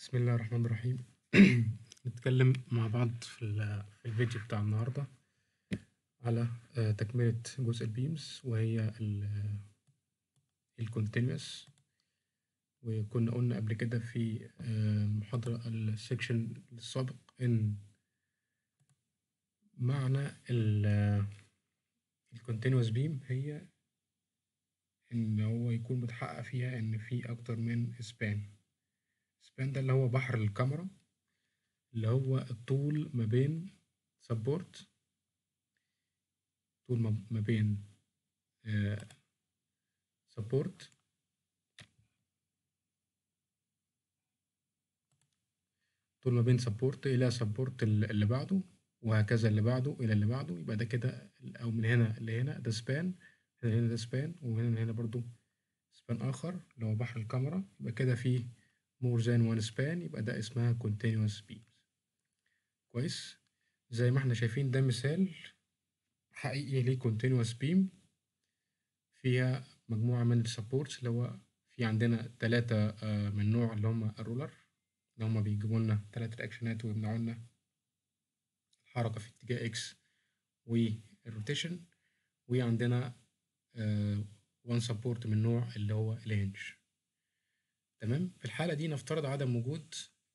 بسم الله الرحمن الرحيم نتكلم مع بعض في, ال- في الفيديو بتاع النهاردة على آه، تكملة جزء البيمز وهي الكونتينوس وكنا قلنا قبل كده في آه، محاضرة السكشن السابق إن معنى الكونتينوس بيم هي إن هو يكون متحقق فيها إن في أكتر من سبان سبان ده اللي هو بحر الكاميرا اللي هو الطول ما بين سبورت طول ما ما بين سبورت طول ما بين سبورت إلى سبورت اللي بعده وهكذا اللي بعده إلى اللي بعده يبقى ده كده أو من هنا لهنا ده سبان هنا هنا ده سبان وهنا لهنا برضو سبان آخر اللي هو بحر الكاميرا يبقى كده فيه more than one span يبقى ده اسمها continuous beams كويس زي ما احنا شايفين ده مثال حقيقي ليه continuous beam فيها مجموعة من السبورتس اللي هو في عندنا تلاتة آه، من نوع اللي هما الرولر اللي هما بيجيبوا لنا تلات رياكشنات ويمنعوا لنا الحركة في اتجاه اكس والروتيشن وعندنا وان سبورت من نوع اللي هو الهنج تمام في الحالة دي نفترض عدم وجود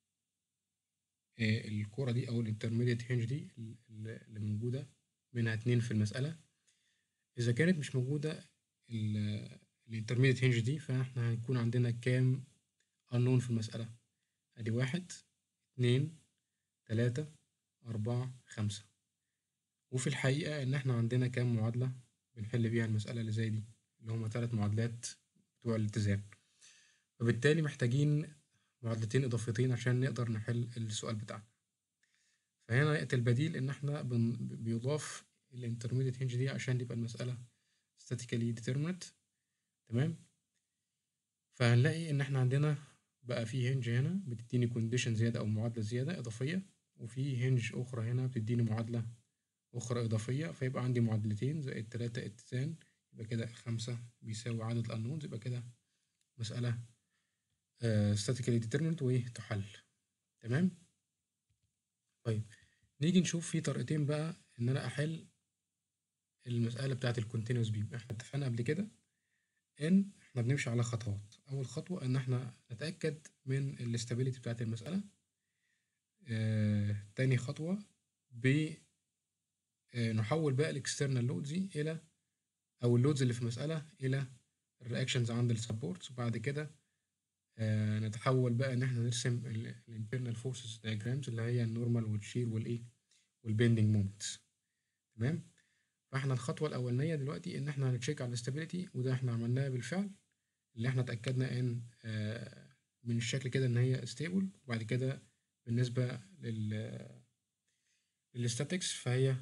آه، الكرة دي أو الانترميديت هنج دي اللي موجودة منها اتنين في المسألة إذا كانت مش موجودة الانترميديت هنج دي فاحنا هيكون عندنا كام unknown في المسألة أدي واحد اتنين تلاتة أربعة خمسة وفي الحقيقة إن احنا عندنا كام معادلة بنحل بيها المسألة اللي زي دي اللي هما تلات معادلات بتوع الاتزان فبالتالي محتاجين معادلتين إضافيتين عشان نقدر نحل السؤال بتاعنا فهنا يأتي البديل إن إحنا بن... بيضاف الانترميديت هنج دي عشان يبقى المسألة statically determinate تمام فهنلاقي إن إحنا عندنا بقى في هنج هنا بتديني كونديشن زيادة أو معادلة زيادة إضافية وفي هنج أخرى هنا بتديني معادلة أخرى إضافية فيبقى عندي معادلتين زائد تلاتة اتزان يبقى كده خمسة بيساوي عدد الأنونز يبقى كده مسألة آه، statically determined وتحل تمام طيب نيجي نشوف في طريقتين بقى ان انا احل المسألة بتاعة الكونتينوس بيم احنا اتفقنا قبل كده ان احنا بنمشي على خطوات اول خطوة ان احنا نتأكد من الاستابيليتي بتاعة المسألة آه، تاني خطوة ب آه، نحول بقى الاكسترنال لودز دي الى او اللودز اللي في المسألة الى الرياكشنز عند السبورتس وبعد كده آه، نتحول بقى ان احنا نرسم الانترنال فورسز diagrams اللي هي النورمال والشير والايه والبيندنج مومنتس تمام فاحنا الخطوه الاولانيه دلوقتي ان احنا هنتشيك على الاستابيليتي وده احنا عملناه بالفعل اللي احنا اتاكدنا ان آه، من الشكل كده ان هي ستيبل وبعد كده بالنسبه لل للستاتكس فهي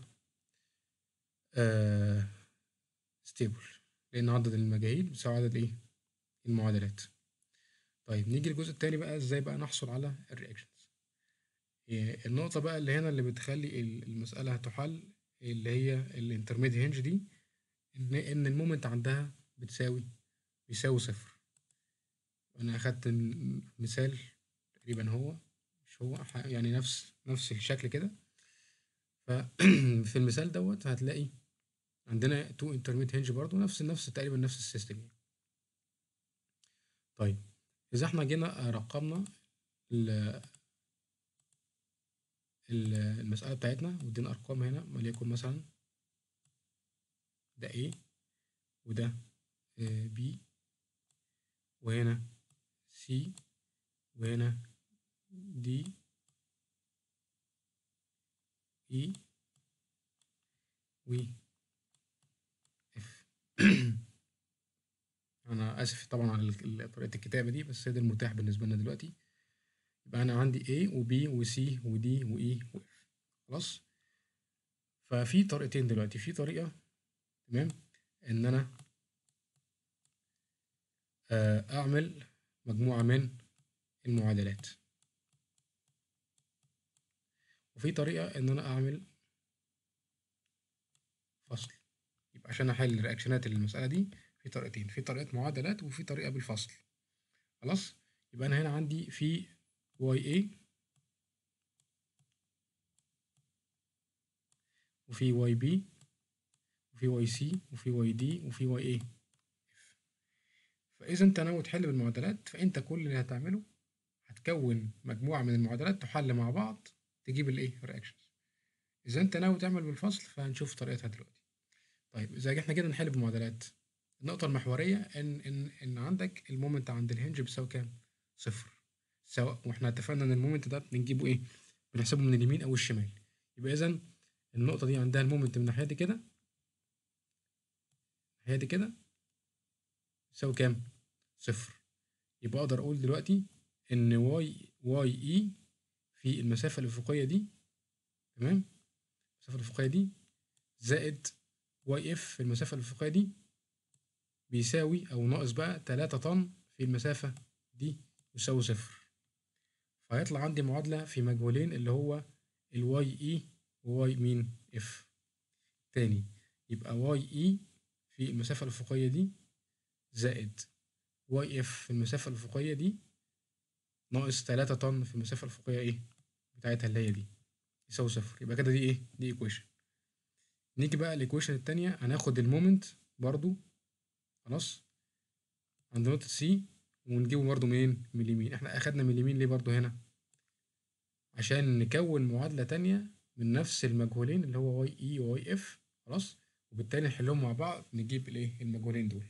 ستيبل لان عدد المجاهيل بيساوي عدد ايه المعادلات طيب نيجي للجزء التاني بقى ازاي بقى نحصل على الرياكشنز النقطة بقى اللي هنا اللي بتخلي ال- المسألة تحل اللي هي الانترميد هنج دي ان ان المومنت عندها بتساوي بيساوي صفر انا اخدت مثال تقريبا هو مش هو ح- يعني نفس نفس الشكل كده ففي المثال دوت هتلاقي عندنا تو انترميد هنج برضو نفس نفس تقريبا نفس السيستم يعني طيب إذا احنا جينا رقمنا ال- ال- المسألة بتاعتنا وادينا أرقام هنا وليكن مثلا ده A وده آه، B وهنا C وهنا D E و F أنا آسف طبعا على ال- ال- طريقة الكتابة دي بس ده المتاح بالنسبة لنا دلوقتي يبقى أنا عندي A و B و C و D و E و F خلاص ففي طريقتين دلوقتي في طريقة تمام إن أنا آه، أعمل مجموعة من المعادلات وفي طريقة إن أنا أعمل فصل يبقى عشان أحل الرياكشنات اللي المسألة دي في طريقتين في طريقة معادلات وفي طريقة بالفصل خلاص يبقى أنا هنا عندي في واي اي وفي واي بي وفي واي سي وفي واي دي وفي واي اي فاذا انت ناوي تحل بالمعادلات فانت كل اللي هتعمله هتكون مجموعه من المعادلات تحل مع بعض تجيب الايه الرياكشنز اذا انت ناوي تعمل بالفصل فهنشوف طريقتها دلوقتي طيب اذا احنا كده نحل بالمعادلات النقطه المحوريه ان ان ان عندك المومنت عند الهنج بيساوي كام صفر سواء واحنا اتفقنا ان المومنت ده بنجيبه ايه بنحسبه من اليمين او الشمال يبقى اذا النقطه دي عندها المومنت من الناحيه دي كده الناحيه دي كده يساوي كام صفر يبقى اقدر اقول دلوقتي ان واي واي اي في المسافه الافقيه دي تمام المسافه الافقيه دي زائد واي اف في المسافه الافقيه دي بيساوي او ناقص بقى 3 طن في المسافه دي يساوي صفر فهيطلع عندي معادله في مجهولين اللي هو الواي اي وواي مين اف تاني يبقى واي اي في المسافه الافقيه دي زائد واي اف في المسافه الافقيه دي ناقص 3 طن في المسافه الافقيه ايه بتاعتها اللي هي دي يساوي صفر يبقى كده دي ايه دي ايكويشن نيجي بقى الايكويشن التانية هناخد المومنت برضو خلاص عند نقطة سي ونجيبه برضو منين من اليمين احنا اخدنا من اليمين ليه برضو هنا عشان نكون معادلة تانية من نفس المجهولين اللي هو واي اي وواي اف خلاص وبالتالي نحلهم مع بعض نجيب الايه المجهولين دول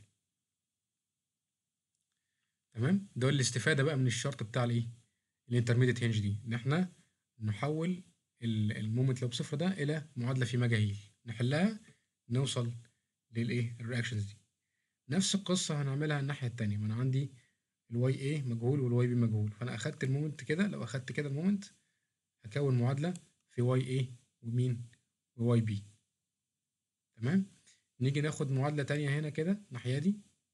تمام ده الاستفادة بقى من الشرط بتاع الايه الانترميديت هنج دي ان احنا نحول المومنت اللي بصفر ده الى معادلة في مجاهيل نحلها نوصل للايه الرياكشنز دي نفس القصة هنعملها الناحية التانية ما انا عندي الواي ايه مجهول والواي بي مجهول فانا اخدت المومنت كده لو اخدت كده المومنت هكون معادلة في واي ايه ومين وواي بي تمام نيجي ناخد معادلة تانية هنا كده الناحية دي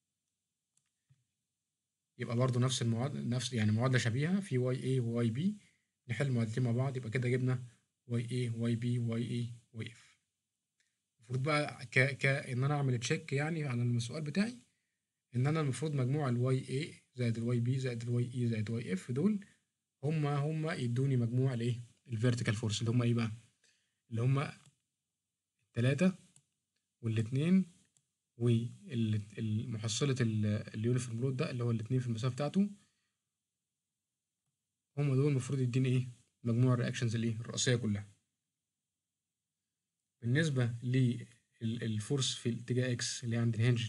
يبقى برضو نفس المعادلة نفس يعني معادلة شبيهة في واي ايه وواي بي نحل معادلتين مع بعض يبقى كده جبنا واي ايه واي بي واي ايه واي اف المفروض بقى ك ك ان انا اعمل تشيك يعني على السؤال بتاعي ان انا المفروض مجموع الواي ايه زائد الواي بي زائد الواي اي زائد الواي اف دول هما هما يدوني مجموع الايه الفيرتيكال فورس اللي هما ايه بقى اللي هما التلاتة والاتنين والمحصلة اليونيفورم لود ده اللي هو الاتنين في المسافة بتاعته هما دول المفروض يديني ايه مجموع الرياكشنز الايه الرئيسية كلها بالنسبة للفورس في الاتجاه اكس اللي عند الهنج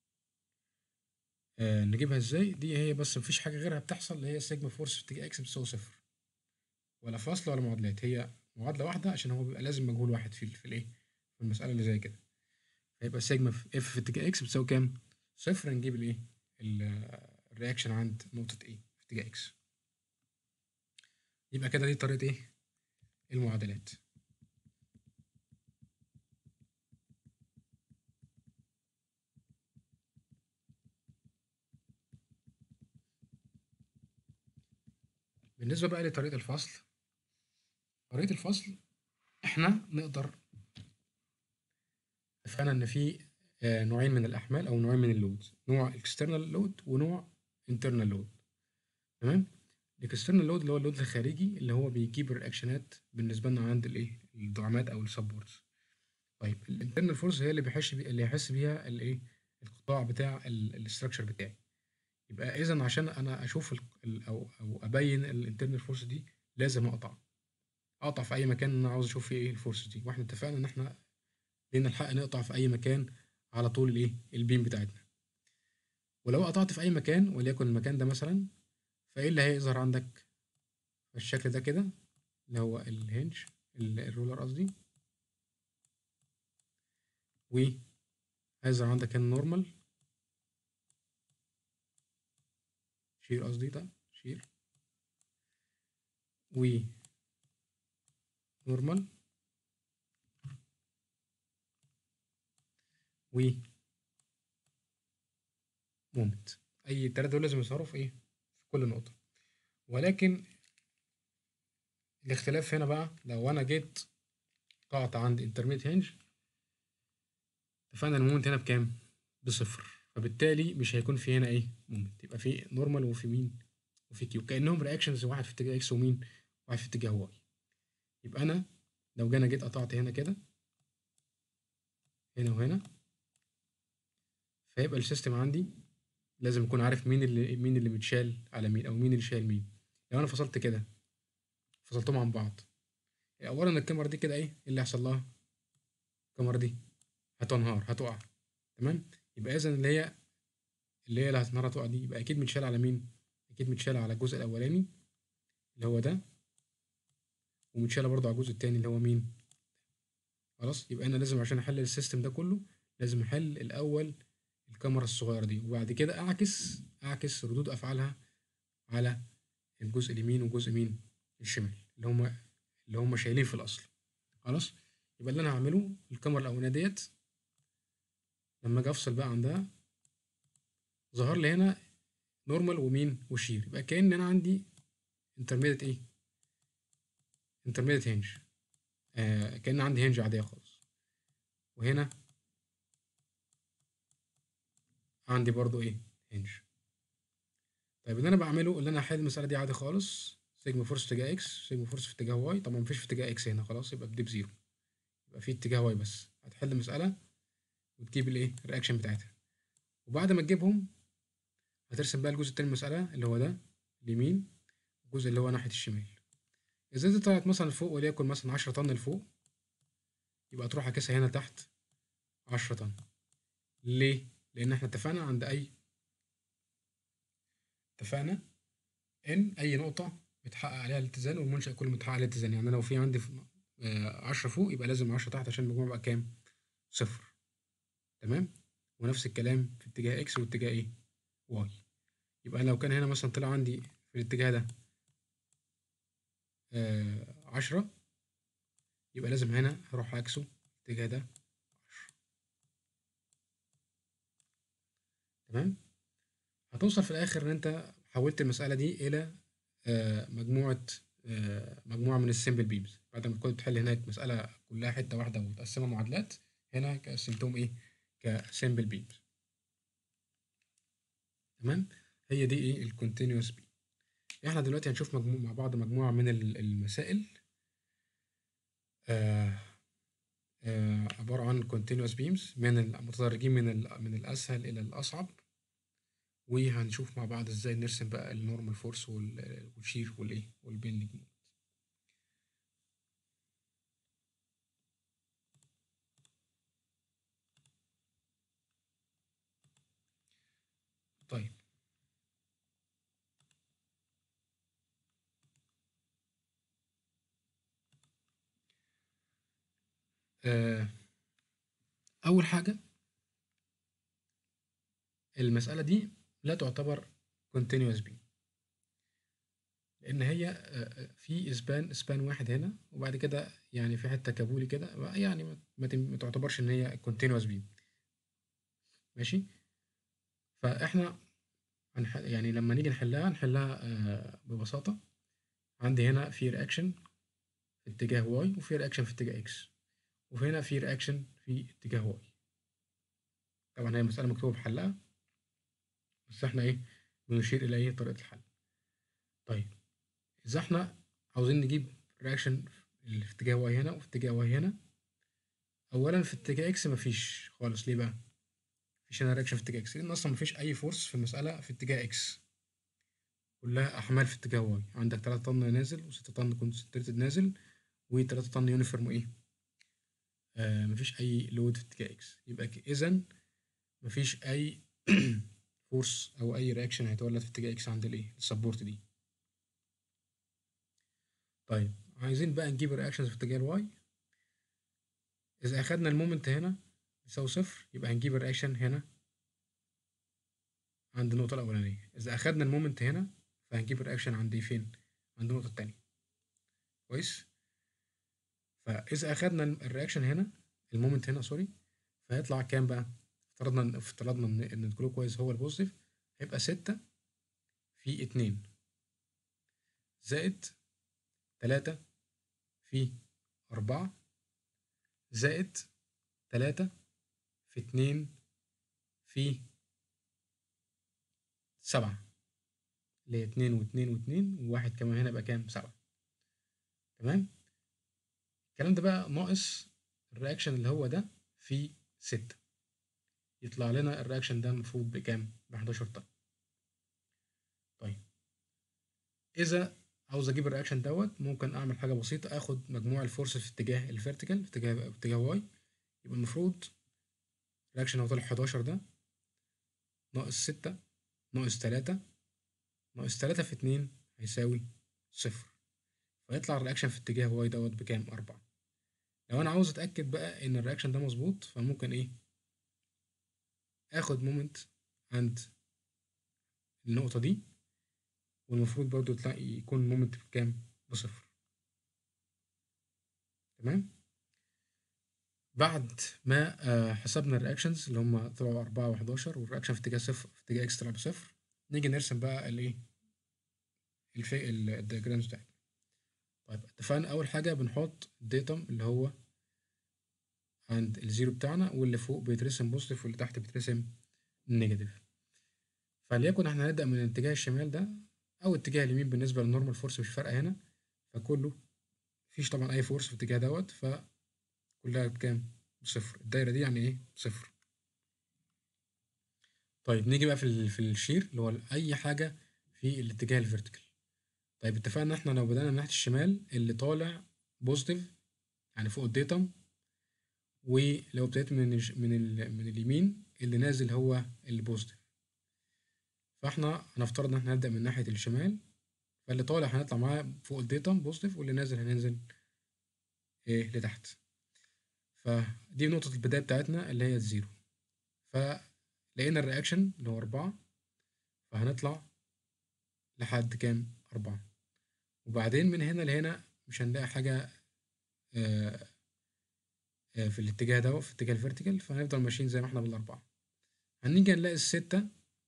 آه نجيبها ازاي دي هي بس مفيش حاجة غيرها بتحصل اللي هي سيجما فورس في اتجاه اكس بتساوي صفر ولا فاصلة ولا معادلات هي معادلة واحدة عشان هو بيبقى لازم مجهول واحد في في الايه في المسألة اللي زي كده هيبقى سيجما في اف في اتجاه اكس بتساوي كام صفر نجيب الايه الرياكشن عند نقطة ايه في اتجاه اكس يبقى كده دي طريقة ايه المعادلات بالنسبة بقى لطريقة الفصل طريقة الفصل احنا نقدر اتفقنا ان في نوعين من الاحمال او نوعين من اللود نوع اكسترنال لود ونوع انترنال لود تمام الاكسترنال لود اللي هو اللود الخارجي اللي هو بيجيب الرياكشنات بالنسبه لنا عند الايه الدعامات او السبورتس طيب الانترنال فورس هي اللي بيحس بي... اللي يحس بيها الايه القطاع بتاع الاستراكشر بتاعي يبقى اذا عشان انا اشوف ال... او او ابين الانترنال فورس دي لازم اقطع اقطع في اي مكان انا عاوز اشوف فيه ايه الفورس دي واحنا اتفقنا ان احنا لينا الحق نقطع في اي مكان على طول الايه البيم بتاعتنا ولو قطعت في اي مكان وليكن المكان ده مثلا فايه اللي هيظهر عندك بالشكل ده كده اللي هو الهنج الرولر قصدي وهيظهر عندك هنا نورمال شير قصدي ده شير و نورمال و مومنت اي التلاتة دول لازم يظهروا في ايه في كل نقطة ولكن الاختلاف هنا بقى لو انا جيت قطعت عند انترميت هنج اتفقنا المومنت هنا بكام بصفر فبالتالي مش هيكون في هنا ايه مومنت يبقى في نورمال وفي مين وفي كيو كانهم رياكشنز واحد في اتجاه اكس ومين واحد في اتجاه واي يبقى انا لو جانا جيت قطعت هنا كده هنا وهنا فيبقى السيستم عندي لازم اكون عارف مين اللي مين اللي متشال على مين او مين اللي شايل مين لو انا فصلت كده فصلتهم عن بعض اولا الكاميرا دي كده ايه إيه اللي هيحصل لها الكاميرا دي هتنهار هتقع تمام يبقى اذا اللي هي اللي هي اللي هتنهار هتقع دي يبقى اكيد متشال على مين اكيد متشال على الجزء الاولاني اللي هو ده ومتشالة برضه على الجزء التاني اللي هو مين خلاص يبقى انا لازم عشان احلل السيستم ده كله لازم احل الاول الكاميرا الصغيره دي وبعد كده اعكس اعكس ردود افعالها على الجزء اليمين والجزء مين الشمال اللي هما اللي هما شايلين في الاصل خلاص يبقى اللي انا هعمله الكاميرا الاولانيه ديت لما اجي افصل بقى عندها ظهر لي هنا نورمال ومين وشير يبقى كأن انا عندي انترميديت ايه انترميديت هنج آه كأن عندي هنج عادية خالص وهنا عندي برضو ايه هنج طيب اللي انا بعمله اللي انا احل المسألة دي عادي خالص سيجما فورس في اتجاه اكس سيجما فورس في اتجاه واي طبعا مفيش في اتجاه اكس هنا خلاص يبقى بدي بزيرو يبقى في اتجاه واي بس هتحل المسألة وتجيب الايه الرياكشن بتاعتها وبعد ما تجيبهم هترسم بقى الجزء التاني من المسألة اللي هو ده اليمين الجزء اللي هو ناحية الشمال إذا دي طلعت مثلا لفوق وليكن مثلا عشرة طن لفوق يبقى تروح عكسها هنا تحت عشرة طن ليه؟ لأن احنا اتفقنا عند أي اتفقنا إن أي نقطة بيتحقق عليها الاتزان والمنشأ كله متحقق عليه الاتزان يعني لو في عندي عشرة فوق يبقى لازم عشرة تحت عشان المجموع يبقى كام؟ صفر تمام؟ ونفس الكلام في اتجاه اكس واتجاه ايه؟ واي يبقى لو كان هنا مثلا طلع عندي في الاتجاه ده آه عشرة يبقى لازم هنا هروح عكسه الاتجاه ده عشرة تمام هتوصل في الآخر إن أنت حولت المسألة دي إلى آه مجموعة آه مجموعة من السيمبل بيمز بعد ما كنت بتحل هناك مسألة كلها حتة واحدة ومتقسمة معادلات هنا قسمتهم إيه كسيمبل بيمز تمام هي دي إيه الكونتينوس بيم احنا دلوقتي هنشوف مجموع مع بعض مجموعة من المسائل آه آه عبارة عن continuous beams من المتدرجين من من الأسهل إلى الأصعب وهنشوف مع بعض ازاي نرسم بقى النورمال فورس والشير والايه والبيندنج مومنت طيب آه أول حاجة المسألة دي لا تعتبر continuous beam لأن هي في سبان سبان واحد هنا وبعد كده يعني في حتة كابولي كده يعني ما تعتبرش إن هي continuous beam ماشي فإحنا يعني لما نيجي نحلها نحلها ببساطة عندي هنا في رياكشن في اتجاه واي وفي رياكشن في اتجاه اكس وفي هنا في رياكشن في اتجاه واي طبعا هي مسألة مكتوبة بحلها بس احنا ايه بنشير الى ايه طريقة الحل طيب اذا احنا عاوزين نجيب رياكشن في اتجاه واي هنا وفي اتجاه واي هنا اولا في اتجاه اكس مفيش خالص ليه بقى مفيش هنا رياكشن في اتجاه اكس لان اصلا مفيش اي فورس في المسألة في اتجاه اكس كلها احمال في اتجاه واي عندك 3 طن نازل و6 طن كونسنتريتد نازل و3 طن يونيفورم ايه آه مفيش اي لود في اتجاه اكس يبقى اذا مفيش اي فورس او اي رياكشن هيتولد في اتجاه اكس عند الايه السبورت دي طيب عايزين بقى نجيب الرياكشنز في اتجاه الواي اذا اخدنا المومنت هنا يساوي صفر يبقى هنجيب الرياكشن هنا عند النقطة الأولانية إذا أخدنا المومنت هنا فهنجيب الرياكشن عند فين؟ عند النقطة التانية كويس؟ فإذا أخدنا الرياكشن هنا المومنت هنا سوري فهيطلع كام بقى؟ افترضنا افترضنا إن إن الكلوكوايز هو البوزيتيف هيبقى ستة في اتنين زائد تلاتة في أربعة زائد تلاتة في اتنين في سبعة اللي هي اتنين واتنين واتنين وواحد كمان هنا يبقى كام سبعة تمام الكلام ده بقى ناقص الرياكشن اللي هو ده في ستة يطلع لنا الرياكشن ده المفروض بكام ب 11 طن طيب اذا عاوز اجيب الرياكشن دوت ممكن اعمل حاجه بسيطه اخد مجموع الفورس في اتجاه الفيرتيكال في اتجاه في اتجاه واي يبقى المفروض الرياكشن هو طالع 11 ده ناقص 6 ناقص 3 ناقص 3 في 2 هيساوي صفر فيطلع الرياكشن في اتجاه واي دوت بكام 4 لو انا عاوز اتاكد بقى ان الرياكشن ده مظبوط فممكن ايه اخد مومنت عند النقطه دي والمفروض برضو تلاقي يكون مومنت بكام بصفر تمام بعد ما آه، حسبنا الرياكشنز اللي هم طلعوا أربعة وحداشر والرياكشن في اتجاه صفر في اتجاه اكس طلع بصفر نيجي نرسم بقى الايه الفي الدياجرامز بتاعتنا طيب اتفقنا أول حاجة بنحط الديتم اللي هو عند الزيرو بتاعنا واللي فوق بيترسم بوزيتيف واللي تحت بيترسم نيجاتيف فليكن احنا هنبدأ من الاتجاه الشمال ده أو اتجاه اليمين بالنسبة للنورمال فورس مش فارقة هنا فكله مفيش طبعا أي فورس في الاتجاه دوت فكلها بكام؟ بصفر الدايرة دي يعني إيه؟ صفر طيب نيجي بقى في ال- في الشير اللي هو أي حاجة في الاتجاه الفيرتيكال طيب اتفقنا احنا لو بدأنا من ناحية الشمال اللي طالع بوزيتيف يعني فوق الديتم ولو ابتديت من الج- من ال من اليمين اللي نازل هو البوزيتيف فاحنا هنفترض ان احنا هنبدأ من ناحية الشمال فاللي طالع هنطلع معاه فوق الديتم بوزيتيف واللي نازل هننزل ايه لتحت فدي نقطة البداية بتاعتنا اللي هي الزيرو فلقينا الرياكشن اللي هو أربعة فهنطلع لحد كام أربعة وبعدين من هنا لهنا مش هنلاقي حاجة آه، آه، في الاتجاه ده في اتجاه الفيرتيكال فهنفضل ماشيين زي ما احنا بالأربعة هنيجي نلاقي الستة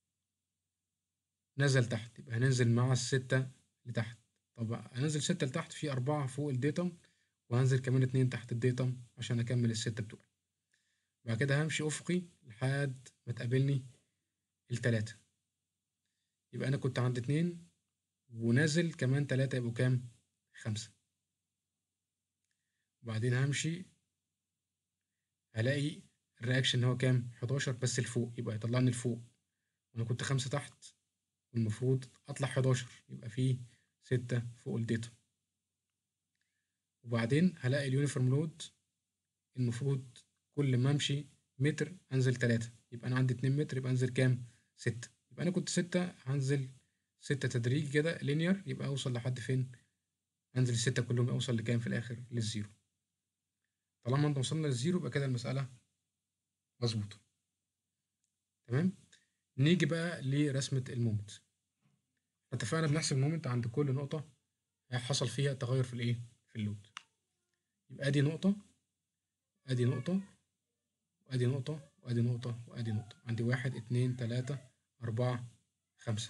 نزل تحت يبقى هننزل مع الستة لتحت طب هننزل ستة لتحت في أربعة فوق الديتم وهنزل كمان اتنين تحت الديتم عشان أكمل الستة بتوعي بعد كده همشي أفقي لحد ما تقابلني التلاتة يبقى أنا كنت عند اتنين ونازل كمان تلاتة يبقوا كام؟ خمسة وبعدين همشي هلاقي الرياكشن هو كام؟ حداشر بس لفوق يبقى يطلعني لفوق وأنا كنت خمسة تحت والمفروض أطلع حداشر يبقى فيه ستة فوق الديتم وبعدين هلاقي اليونيفورم لود المفروض كل ما امشي متر انزل تلاتة يبقى انا عندي اتنين متر يبقى انزل كام ستة يبقى انا كنت ستة هنزل ستة تدريجي كده لينير يبقى اوصل لحد فين انزل الستة كلهم اوصل لكام في الاخر للزيرو طالما انت وصلنا للزيرو يبقى كده المسألة مظبوطة تمام نيجي بقى لرسمة المومنت اتفقنا بنحسب المومنت عند كل نقطة حصل فيها تغير في الايه في اللود يبقى ادي نقطة ادي نقطة وادي نقطة وادي نقطة وادي نقطة عندي واحد اتنين تلاتة أربعة خمسة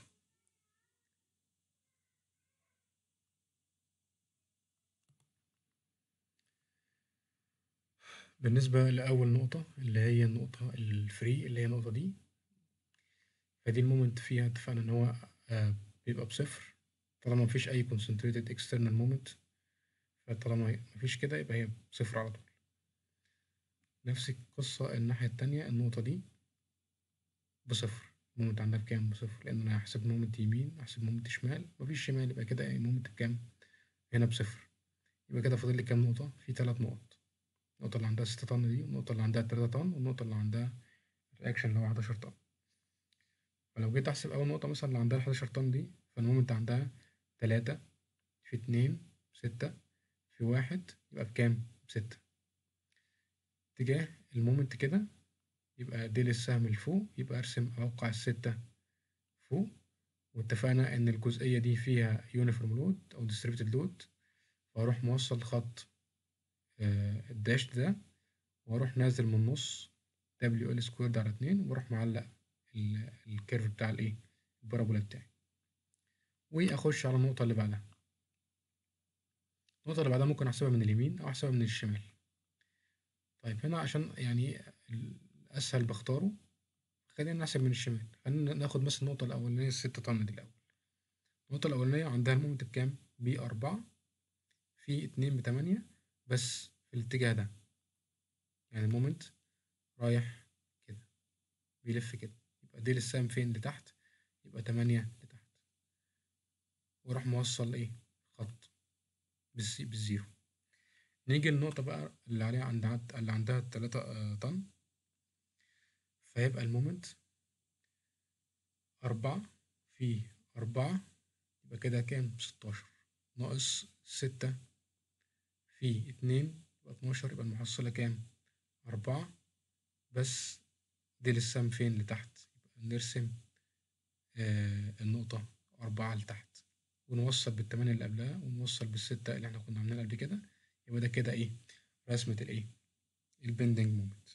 بالنسبة لأول نقطة اللي هي النقطة الفري اللي هي النقطة دي فدي المومنت فيها اتفقنا إن هو آه بيبقى بصفر طالما مفيش أي concentrated external moment فطالما مفيش كده يبقى هي بصفر على طول نفس القصة الناحية التانية النقطة دي بصفر المومنت عندها بكام بصفر لأن أنا هحسب مومنت يمين هحسب مومنت شمال مفيش شمال يبقى كده المومنت بكام هنا بصفر يبقى كده فاضل لي كام نقطة في تلات نقط النقطة اللي عندها ستة طن دي والنقطة اللي عندها تلاتة طن والنقطة اللي عندها الرياكشن اللي هو حداشر طن فلو جيت أحسب أول نقطة مثلا اللي عندها الحداشر طن دي فالمومنت عندها تلاتة في اتنين ستة في واحد يبقى بكام بستة اتجاه المومنت كده يبقى ديل السهم لفوق يبقى ارسم اوقع الستة فوق واتفقنا ان الجزئية دي فيها يونيفورم لود او distributed لود فاروح موصل خط آه، الداش ده واروح نازل من النص دبليو ال سكويرد على اتنين واروح معلق ال- الكيرف بتاع الايه البارابولا بتاعي واخش على النقطة اللي بعدها النقطة اللي بعدها ممكن احسبها من اليمين او احسبها من الشمال طيب هنا عشان يعني الأسهل بختاره خلينا نحسب من الشمال خلينا ناخد بس النقطة الأولانية الستة طن دي الأول النقطة الأولانية عندها المومنت بكام؟ بأربعة في اتنين بتمانية بس في الاتجاه ده يعني المومنت رايح كده بيلف كده يبقى ديل السهم فين لتحت يبقى تمانية لتحت وراح موصل ايه خط بالزيرو نيجي للنقطة بقى اللي عليها عند اللي عندها تلاتة آه، طن فيبقى المومنت أربعة في أربعة يبقى كده كام ستاشر ناقص ستة في اتنين يبقى اتناشر يبقى المحصلة كام أربعة بس دي السهم فين لتحت يبقى نرسم آه النقطة أربعة لتحت ونوصل بالتمانية اللي قبلها ونوصل بالستة اللي احنا كنا عاملينها قبل كده يبقى ده كده ايه رسمة الايه البندنج مومنت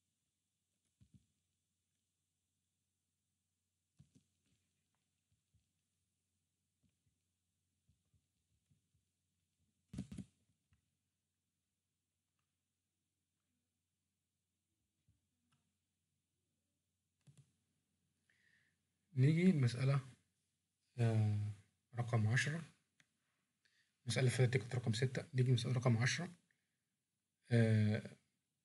نيجي المسألة آه رقم عشرة المسألة اللي فاتت كانت رقم ستة نيجي مسألة رقم عشرة آه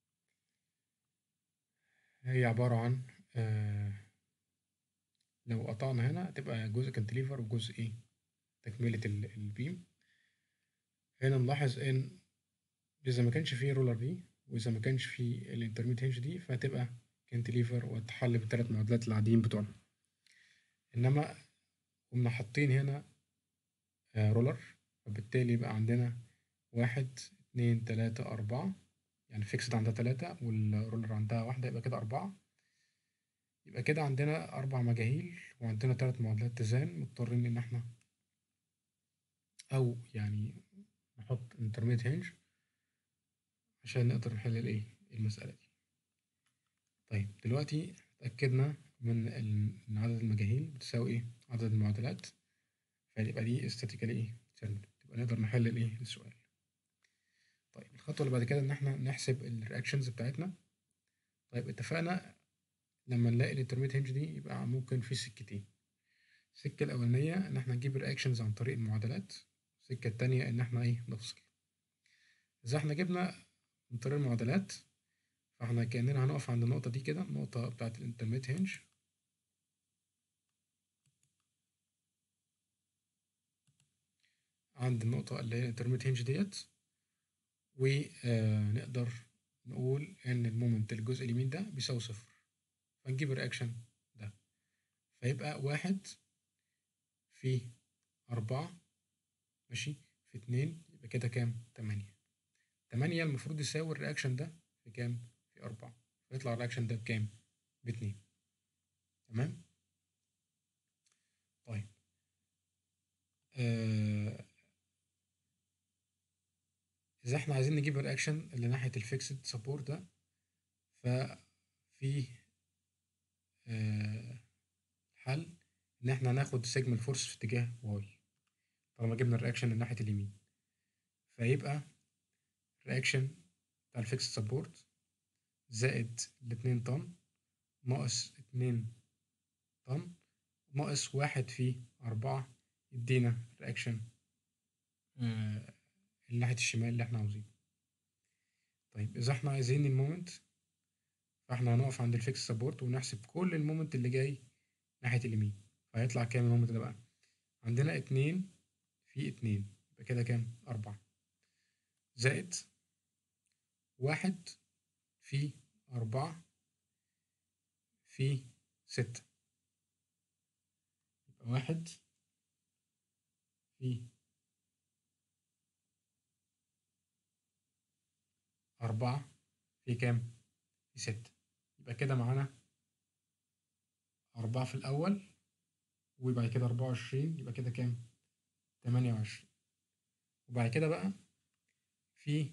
هي عبارة عن آه لو قطعنا هنا هتبقى جزء كانتليفر وجزء ايه تكملة البيم هنا نلاحظ ان إذا ما كانش فيه رولر دي وإذا ما كانش فيه الانترميت هنج دي فهتبقى كانتليفر وتحل بالتلات معادلات العاديين بتوعنا إنما قمنا حاطين هنا آه رولر فبالتالي يبقى عندنا واحد اتنين تلاتة أربعة يعني فيكسد عندها تلاتة والرولر عندها واحدة يبقى كده أربعة يبقى كده عندنا أربع مجاهيل وعندنا تلات معادلات تزان مضطرين إن احنا أو يعني نحط انترميت هنج عشان نقدر نحل الايه المسألة دي طيب دلوقتي اتأكدنا من ان عدد المجاهيل بتساوي ايه عدد المعادلات فيبقى دي استاتيكالي ايه determinant يبقى نقدر نحل الايه السؤال طيب الخطوة اللي بعد كده ان احنا نحسب الرياكشنز بتاعتنا طيب اتفقنا لما نلاقي الانترميت هنج دي يبقى ممكن في سكتين السكة الأولانية إن احنا نجيب الرياكشنز عن طريق المعادلات السكة التانية إن احنا ايه نفصل إذا احنا جبنا من طريق المعادلات فاحنا كأننا هنقف عند النقطة دي كده النقطة بتاعت الانترميت هنج عند النقطة اللي هي الانترميت هنج ديت ونقدر نقول إن المومنت الجزء اليمين ده بيساوي صفر فنجيب الرياكشن ده فيبقى واحد في أربعة ماشي في اتنين يبقى كده كام تمانية تمانية المفروض يساوي الرياكشن ده في كام في أربعة فيطلع الرياكشن ده بكام باتنين تمام طيب آه إذا إحنا عايزين نجيب الرياكشن اللي ناحية الفيكسد سبورت ده ففي آه حل إن إحنا ناخد سيجما الفورس في اتجاه واي طالما جبنا الرياكشن من ناحية اليمين فيبقى الرياكشن بتاع الفيكسد سبورت زائد الاتنين طن ناقص اتنين طن ناقص واحد في أربعة يدينا رياكشن آه ناحية الشمال اللي احنا عاوزينه طيب إذا احنا عايزين المومنت فاحنا هنقف عند الفيكس سبورت ونحسب كل المومنت اللي جاي ناحية اليمين فهيطلع كام المومنت ده بقى عندنا اتنين في اتنين يبقى كده كام أربعة زائد واحد في أربعة في ستة يبقى واحد في أربعة في كام؟ في ستة يبقى كده معانا أربعة في الأول وبعد كده أربعة وعشرين يبقى كده كام؟ تمانية وعشرين وبعد كده بقى في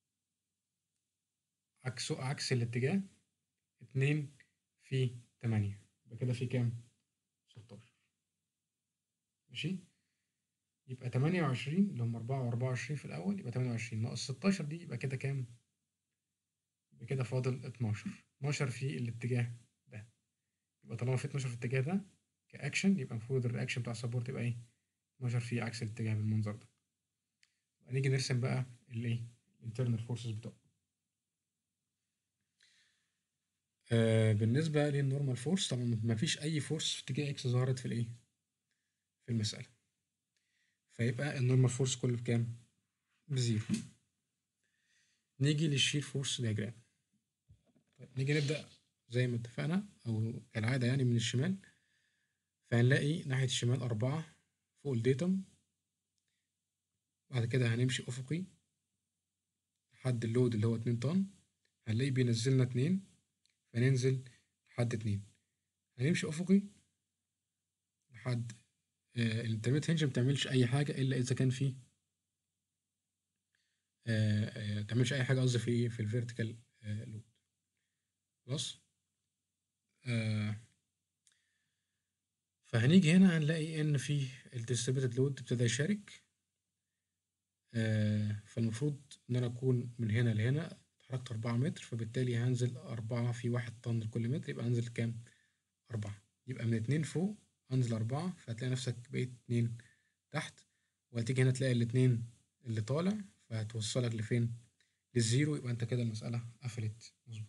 عكس عكس الاتجاه اتنين في تمانية يبقى كده في كام؟ ستاشر ماشي؟ يبقى تمانية وعشرين اللي هم أربعة وأربعة وعشرين في الأول يبقى تمانية وعشرين ناقص ستاشر دي يبقى كده كام؟ يبقى كده فاضل اتناشر اتناشر في الاتجاه ده يبقى طالما في اتناشر في الاتجاه ده كأكشن يبقى المفروض الرياكشن بتاع السبورت يبقى ايه؟ 12 في عكس الاتجاه بالمنظر ده نيجي نرسم بقى الايه الانترنال فورسز بتوعه آه بالنسبة للنورمال فورس طبعا مفيش أي فورس في اتجاه اكس ظهرت في الايه في المسألة فيبقى النورمال فورس كله بكام؟ بزيرو نيجي للشير فورس دياجرام طيب نيجي نبدأ زي ما اتفقنا أو كالعادة يعني من الشمال فهنلاقي ناحية الشمال أربعة فوق الديتم بعد كده هنمشي أفقي لحد اللود اللي هو اتنين طن هنلاقي بينزلنا اتنين فننزل لحد اتنين هنمشي أفقي لحد آه الانترميت هنج متعملش أي حاجة إلا إذا كان فيه آه آه متعملش أي حاجة قصدي في إيه في الفيرتيكال لود خلاص آه فهنيجي هنا هنلاقي إن في الديستريبيوتد لود ابتدى يشارك آه فالمفروض إن أنا أكون من هنا لهنا اتحركت أربعة متر فبالتالي هنزل أربعة في واحد طن لكل متر يبقى هنزل كام؟ أربعة يبقى من اتنين فوق أنزل أربعة فهتلاقي نفسك بقيت اتنين تحت وهتيجي هنا تلاقي الاتنين اللي طالع فهتوصلك لفين؟ للزيرو يبقى أنت كده المسألة قفلت مظبوط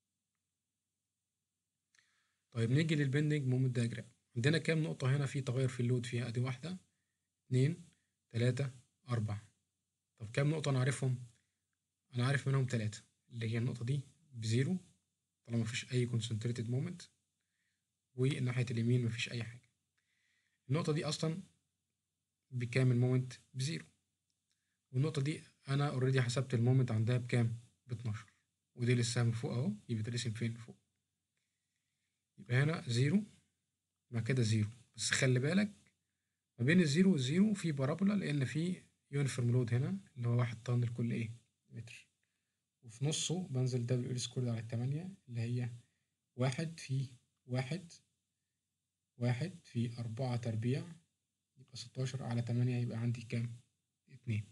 طيب نيجي للبندنج مومنت دايجرام عندنا كام نقطة هنا في تغير في اللود فيها أدي واحدة اتنين تلاتة أربعة طب كام نقطة أنا عارفهم؟ أنا عارف منهم تلاتة اللي هي النقطة دي بزيرو طالما مفيش أي concentrated moment وناحية اليمين مفيش أي حاجة النقطة دي أصلا بكام المومنت بزيرو والنقطة دي أنا أوريدي حسبت المومنت عندها بكام باتناشر ودي لسه من فوق أهو يبقى ترسم فين فوق يبقى هنا زيرو مع كده زيرو بس خلي بالك ما بين الزيرو والزيرو في بارابولا لأن في يونيفورم لود هنا اللي هو واحد طن لكل إيه متر وفي نصه بنزل دبليو ال سكوير على التمانية اللي هي واحد في واحد واحد في أربعة تربيع يبقى ستاشر على تمانية يبقى عندي كام؟ اتنين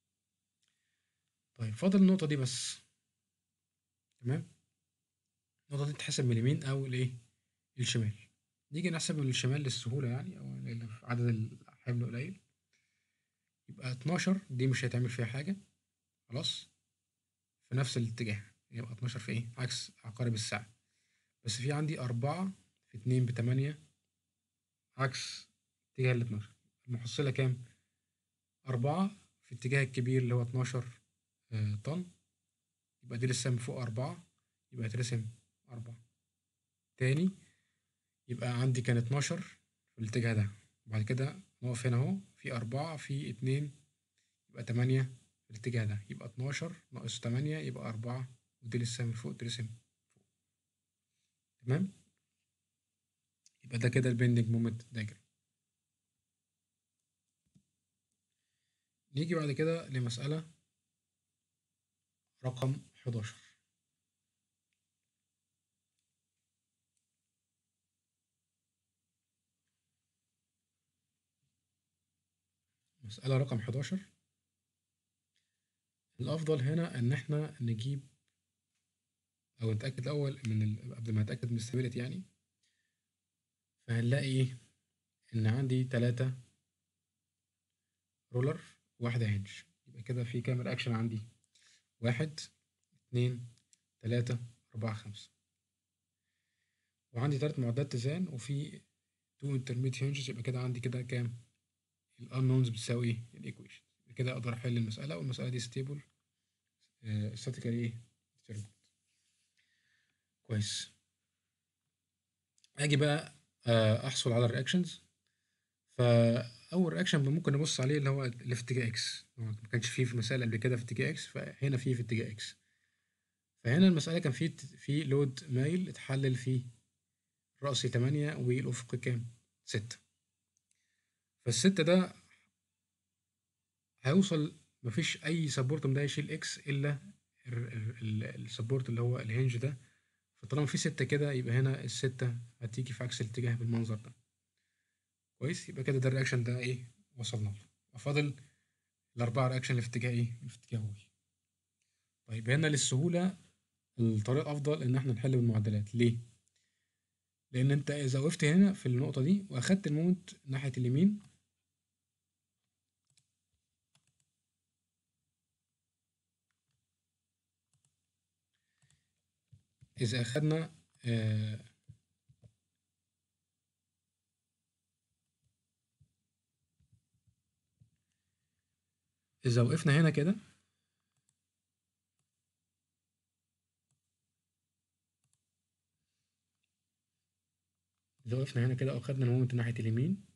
طيب فاضل النقطة دي بس تمام النقطة دي تتحسب من اليمين أو الإيه؟ الشمال نيجي نحسب من الشمال للسهولة يعني أو لأن عدد الحمل قليل يبقى اتناشر دي مش هيتعمل فيها حاجة خلاص في نفس الاتجاه يبقى اتناشر في ايه عكس عقارب الساعة بس في عندي أربعة في اتنين بتمانية عكس اتجاه الاتناشر المحصلة كام أربعة في الاتجاه الكبير اللي هو اتناشر آه طن يبقى دي لسه من فوق أربعة يبقى ترسم أربعة تاني يبقى عندي كان اتناشر في الاتجاه ده وبعد كده نقف هنا اهو في أربعة في اتنين يبقى تمانية في الاتجاه ده يبقى اتناشر ناقص تمانية يبقى أربعة ودي لسه من فوق ترسم فوق تمام يبقى ده كده البندنج مومنت دايجرام نيجي بعد كده لمسألة رقم حداشر مسألة رقم حداشر الأفضل هنا إن إحنا نجيب أو نتأكد الأول من ال... قبل ما نتأكد من الستابيليتي يعني فهنلاقي إيه إن عندي تلاتة رولر واحدة هنج يبقى كده في كام رياكشن عندي واحد اتنين تلاتة أربعة خمسة وعندي تلات معدات تزان وفي تو intermediate hinges يبقى كده عندي كده كام الانونز بتساوي ايه الايكويشن كده اقدر احل المساله والمساله دي ستيبل statically ايه determined كويس اجي بقى احصل على الرياكشنز فاول رياكشن ممكن نبص عليه اللي هو اللي في اتجاه اكس ما كانش فيه في مسائل قبل كده في اتجاه اكس فهنا فيه في اتجاه اكس فهنا المساله كان فيه في لود مايل اتحلل فيه رأسي تمانية والأفقي كام؟ ستة فالستة ده هيوصل مفيش أي سبورت من ده يشيل إكس إلا السبورت اللي هو الهنج ده فطالما في ستة كده يبقى هنا الستة هتيجي في عكس الاتجاه بالمنظر ده كويس يبقى كده ده الرياكشن ده إيه وصلنا له وفاضل الأربعة رياكشن اللي في اتجاه إيه؟ اللي في اتجاه واي طيب هنا للسهولة الطريقة الأفضل إن إحنا نحل بالمعدلات ليه؟ لأن أنت إذا وقفت هنا في النقطة دي وأخدت المومنت ناحية اليمين إذا أخدنا آه إذا وقفنا هنا كده إذا وقفنا هنا كده أو خدنا المومنت ناحية اليمين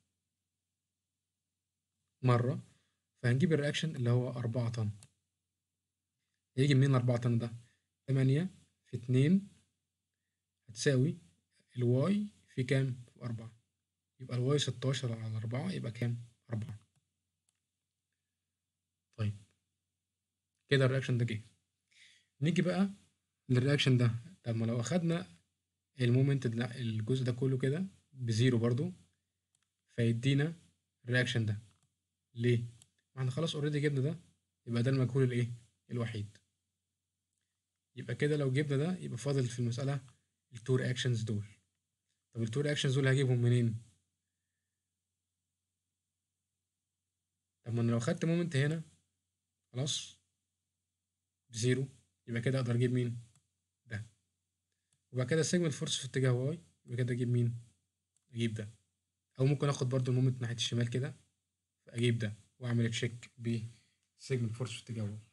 مرة فهنجيب الرياكشن اللي هو أربعة طن يجي منين أربعة طن ده؟ تمانية في اتنين هتساوي الواي في كام؟ في أربعة يبقى الواي ستاشر على أربعة يبقى كام؟ أربعة طيب كده الرياكشن ده جه نيجي بقى للرياكشن ده طب ما لو أخدنا المومنت ده الجزء ده كله كده بزيرو برضو فيدينا الرياكشن ده ليه؟ ما احنا خلاص اوريدي جبنا ده يبقى ده المجهول الايه؟ الوحيد يبقى كده لو جبنا ده يبقى فاضل في المسألة التو رياكشنز دول طب التو رياكشنز دول هجيبهم منين؟ طب ما انا لو خدت مومنت هنا خلاص بزيرو يبقى كده اقدر اجيب مين؟ ده وبعد كده سيجما الفورس في اتجاه واي يبقى كده اجيب مين؟ اجيب ده او ممكن اخد برضو المومنت ناحية الشمال كده فاجيب ده واعمل تشيك بسيجما الفورس في اتجاه واي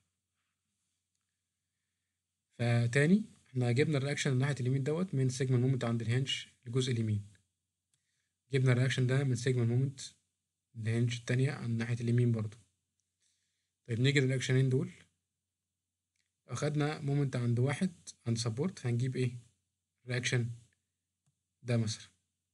فتاني احنا جبنا الرياكشن من ناحية اليمين دوت من سيجما المومنت عند الهنج الجزء اليمين جبنا الرياكشن ده من سيجما المومنت الهنج التانية عن ناحية اليمين برضو طيب نيجي للرياكشنين دول أخدنا مومنت عند واحد عند سبورت فهنجيب ايه رياكشن ده مثلا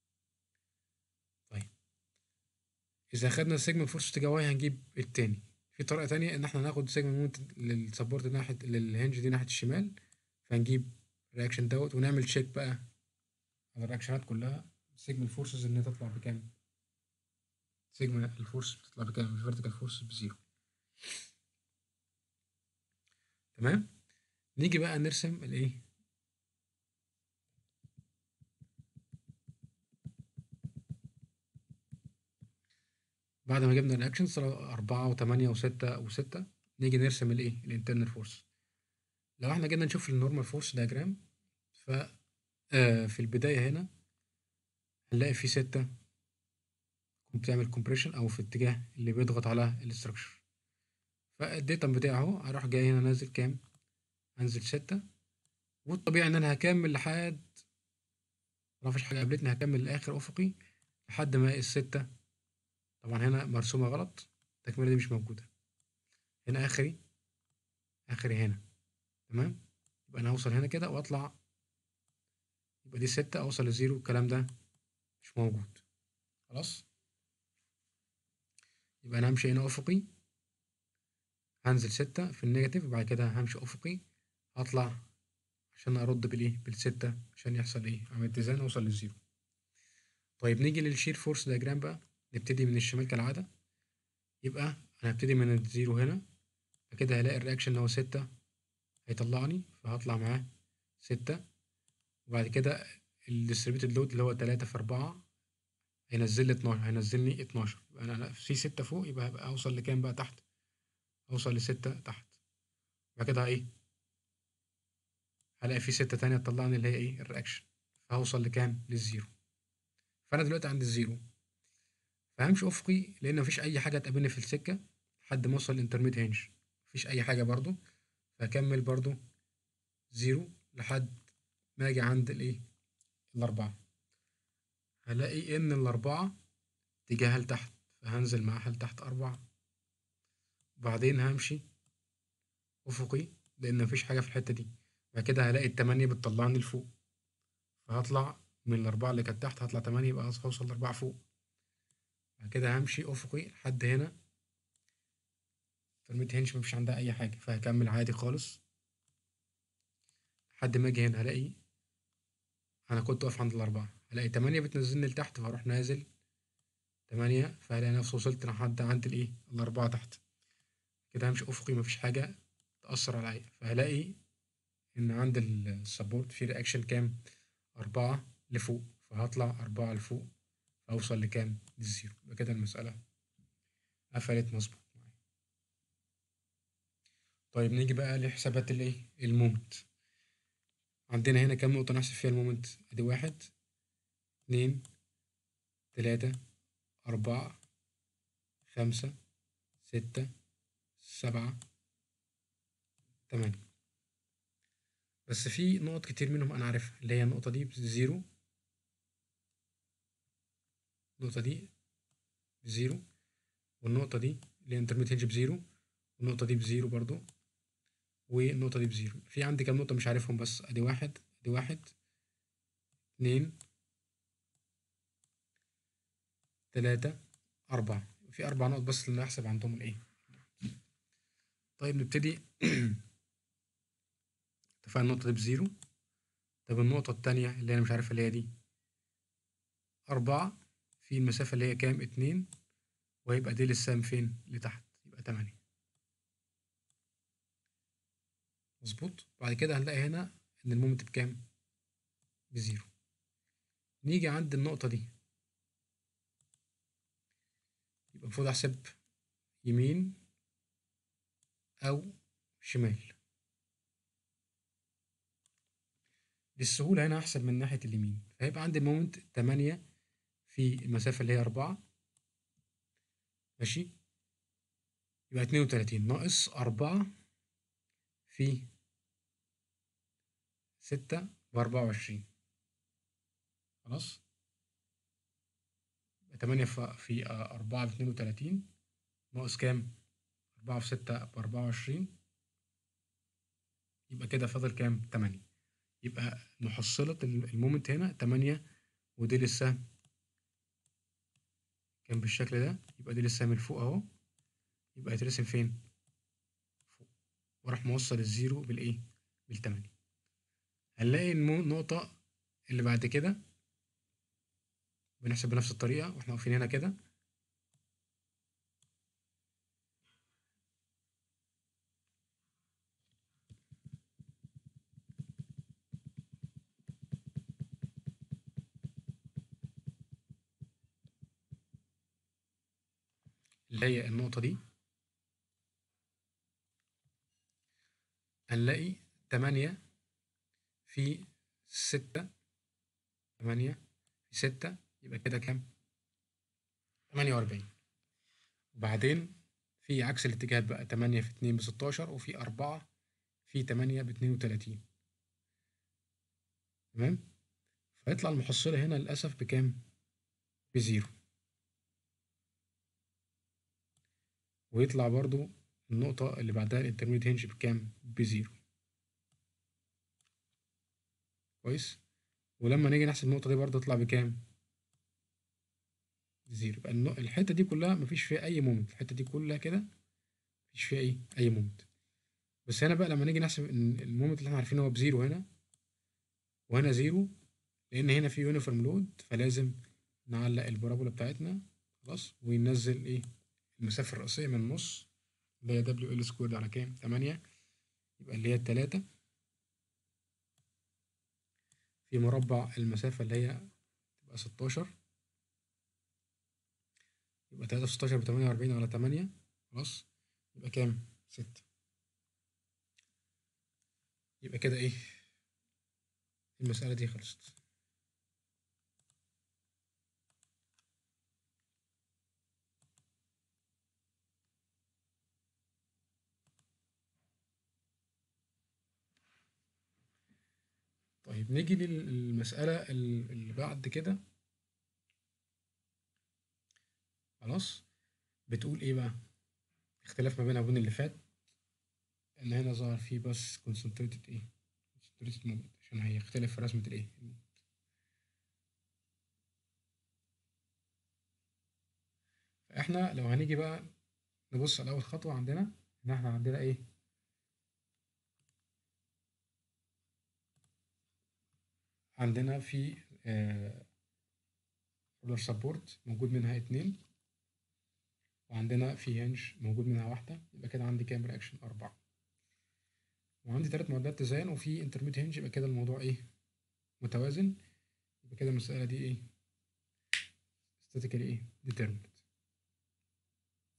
طيب إذا أخدنا سيجما فورس اتجاه واي هنجيب التاني في طريقة تانية إن احنا ناخد سيجما مومنت للسبورت ناحية للهنج دي ناحية الشمال فنجيب الرياكشن دوت ونعمل تشيك بقى على الرياكشنات كلها سيجما الفورسز إن هي تطلع بكام سيجما الفورس بتطلع بكام الفيرتيكال فورس بزيرو تمام نيجي بقى نرسم الايه بعد ما جبنا الرياكشنز أربعة وتمانية وستة وستة نيجي نرسم الايه الانترنال فورس لو احنا جينا نشوف النورمال فورس دياجرام ف آه في البداية هنا هنلاقي في ستة بتعمل كومبريشن أو في اتجاه اللي بيضغط على الاستراكشر فالديتم بتاعه اهو هروح جاي هنا نازل كام هنزل ستة والطبيعي ان انا هكمل لحد مفيش حاجة قابلتني هكمل لآخر أفقي لحد ما الستة طبعا هنا مرسومة غلط التكملة دي مش موجودة هنا آخري آخري هنا تمام يبقى أنا هوصل هنا كده وأطلع يبقى دي ستة أوصل لزيرو الكلام ده مش موجود خلاص يبقى أنا همشي هنا أفقي هنزل ستة في النيجاتيف وبعد كده همشي أفقي هطلع عشان أرد بالإيه بالستة عشان يحصل إيه عملية اتزان أوصل للزيرو طيب نيجي للشير فورس دياجرام بقى نبتدي من الشمال كالعادة يبقى أنا هبتدي من الزيرو هنا فكده هلاقي الرياكشن هو ستة هيطلعني فهطلع معاه ستة وبعد كده الديستريبيوتد لود اللي هو تلاتة في أربعة هينزل لي اتناشر هينزلني اتناشر يبقى أنا في ستة فوق يبقى هبقى أوصل لكام بقى تحت أوصل لستة تحت بعد كده إيه هلاقي في ستة تانية تطلعني اللي هي إيه الرياكشن فهوصل لكام للزيرو فأنا دلوقتي عند الزيرو فهمشي افقي لان مفيش اي حاجه تقابلني في السكه لحد ما اوصل الانترميد هنج مفيش اي حاجه برضو فهكمل برضو زيرو لحد ما اجي عند الايه الاربعه هلاقي ان الاربعه اتجاهها لتحت فهنزل معاها لتحت اربعه بعدين همشي افقي لان مفيش حاجه في الحته دي بعد كده هلاقي التمانية بتطلعني لفوق فهطلع من الأربعة اللي كانت تحت هطلع تمانية يبقى هوصل لأربعة فوق بعد كده همشي افقي لحد هنا ترمية هنش مفيش عندها اي حاجة فهكمل عادي خالص لحد ما اجي هنا هلاقي انا كنت واقف عند الاربعة هلاقي تمانية بتنزلني لتحت فهروح نازل تمانية فهلاقي نفسي وصلت لحد عند الايه الاربعة تحت كده همشي افقي مفيش حاجة تأثر عليا فهلاقي ان عند السبورت في رياكشن كام أربعة لفوق فهطلع أربعة لفوق أوصل لكام؟ للزيرو يبقى كده المسألة قفلت مظبوط معايا طيب نيجي بقى لحسابات الايه؟ المومنت عندنا هنا كام نقطة نحسب فيها المومنت ادي واحد اتنين تلاتة أربعة خمسة ستة سبعة تمانية بس في نقط كتير منهم أنا عارفها اللي هي النقطة دي بزيرو النقطة دي بزيرو والنقطة دي اللي هي انترميت هيدج بزيرو والنقطة دي بزيرو برضو والنقطة دي بزيرو في عندي كام نقطة مش عارفهم بس ادي واحد ادي واحد اتنين تلاتة أربعة في أربع نقط بس اللي نحسب عندهم الإيه طيب نبتدي اتفقنا النقطة دي بزيرو طب النقطة التانية اللي أنا مش عارفها اللي هي دي أربعة في المسافة اللي هي كام اتنين وهيبقى دي للسهم فين لتحت يبقى تمانية مظبوط بعد كده هنلاقي هنا إن المومنت بكام بزيرو نيجي عند النقطة دي يبقى المفروض أحسب يمين أو شمال للسهولة هنا هحسب من ناحية اليمين فهيبقى عندي المومنت تمانية في المسافة اللي هي أربعة ماشي يبقى اتنين وتلاتين ناقص أربعة في ستة بأربعة وعشرين خلاص يبقى تمانية في أربعة باتنين وتلاتين ناقص كام؟ أربعة في ستة بأربعة وعشرين يبقى كده فاضل كام؟ تمانية يبقى محصلة المومنت هنا تمانية ودي للسهم كان بالشكل ده يبقى دي للسهم اللي فوق اهو يبقى يترسم فين؟ فوق واروح موصل الزيرو بالايه؟ بالتمانية هنلاقي النقطة اللي بعد كده بنحسب بنفس الطريقة واحنا واقفين هنا كده اللي هي النقطة دي هنلاقي تمانية في ستة تمانية في ستة يبقى كده كام؟ تمانية وأربعين وبعدين في عكس الاتجاهات بقى تمانية في اتنين بستاشر وفي أربعة في تمانية باتنين وتلاتين تمام؟ فيطلع المحصلة هنا للأسف بكام؟ بزيرو ويطلع برضو النقطة اللي بعدها الانترميديت هنج بكام؟ بزيرو كويس ولما نيجي نحسب النقطة دي برضو تطلع بكام؟ زيرو يبقى الحتة دي كلها مفيش فيها أي مومنت الحتة دي كلها كده مفيش فيها أي أي مومنت بس هنا بقى لما نيجي نحسب إن المومنت اللي احنا عارفينه هو بزيرو هنا وهنا زيرو لأن هنا في يونيفورم لود فلازم نعلق البارابولا بتاعتنا خلاص وننزل إيه المسافة الرئيسية من النص اللي هي دبليو ال سكويرد على كام؟ تمانية يبقى اللي هي التلاتة في مربع المسافة اللي هي تبقى ستاشر يبقى تلاتة في ستاشر بتمانية وأربعين على تمانية خلاص يبقى كام؟ ستة يبقى كده إيه؟ المسألة دي خلصت طيب نيجي للمسألة اللي بعد كده خلاص بتقول ايه بقى اختلاف ما بينها وبين اللي فات ان هنا ظهر فيه بس concentrated ايه concentrated moment عشان هيختلف في رسمة الايه فاحنا لو هنيجي بقى نبص على اول خطوة عندنا ان احنا عندنا ايه عندنا في رولر سبورت موجود منها اتنين وعندنا في هنج موجود منها واحدة يبقى كده عندي كام رياكشن أربعة وعندي تلات معدات تزاين وفي انترميت هنج يبقى كده الموضوع ايه متوازن يبقى كده المسألة دي ايه statically ايه determined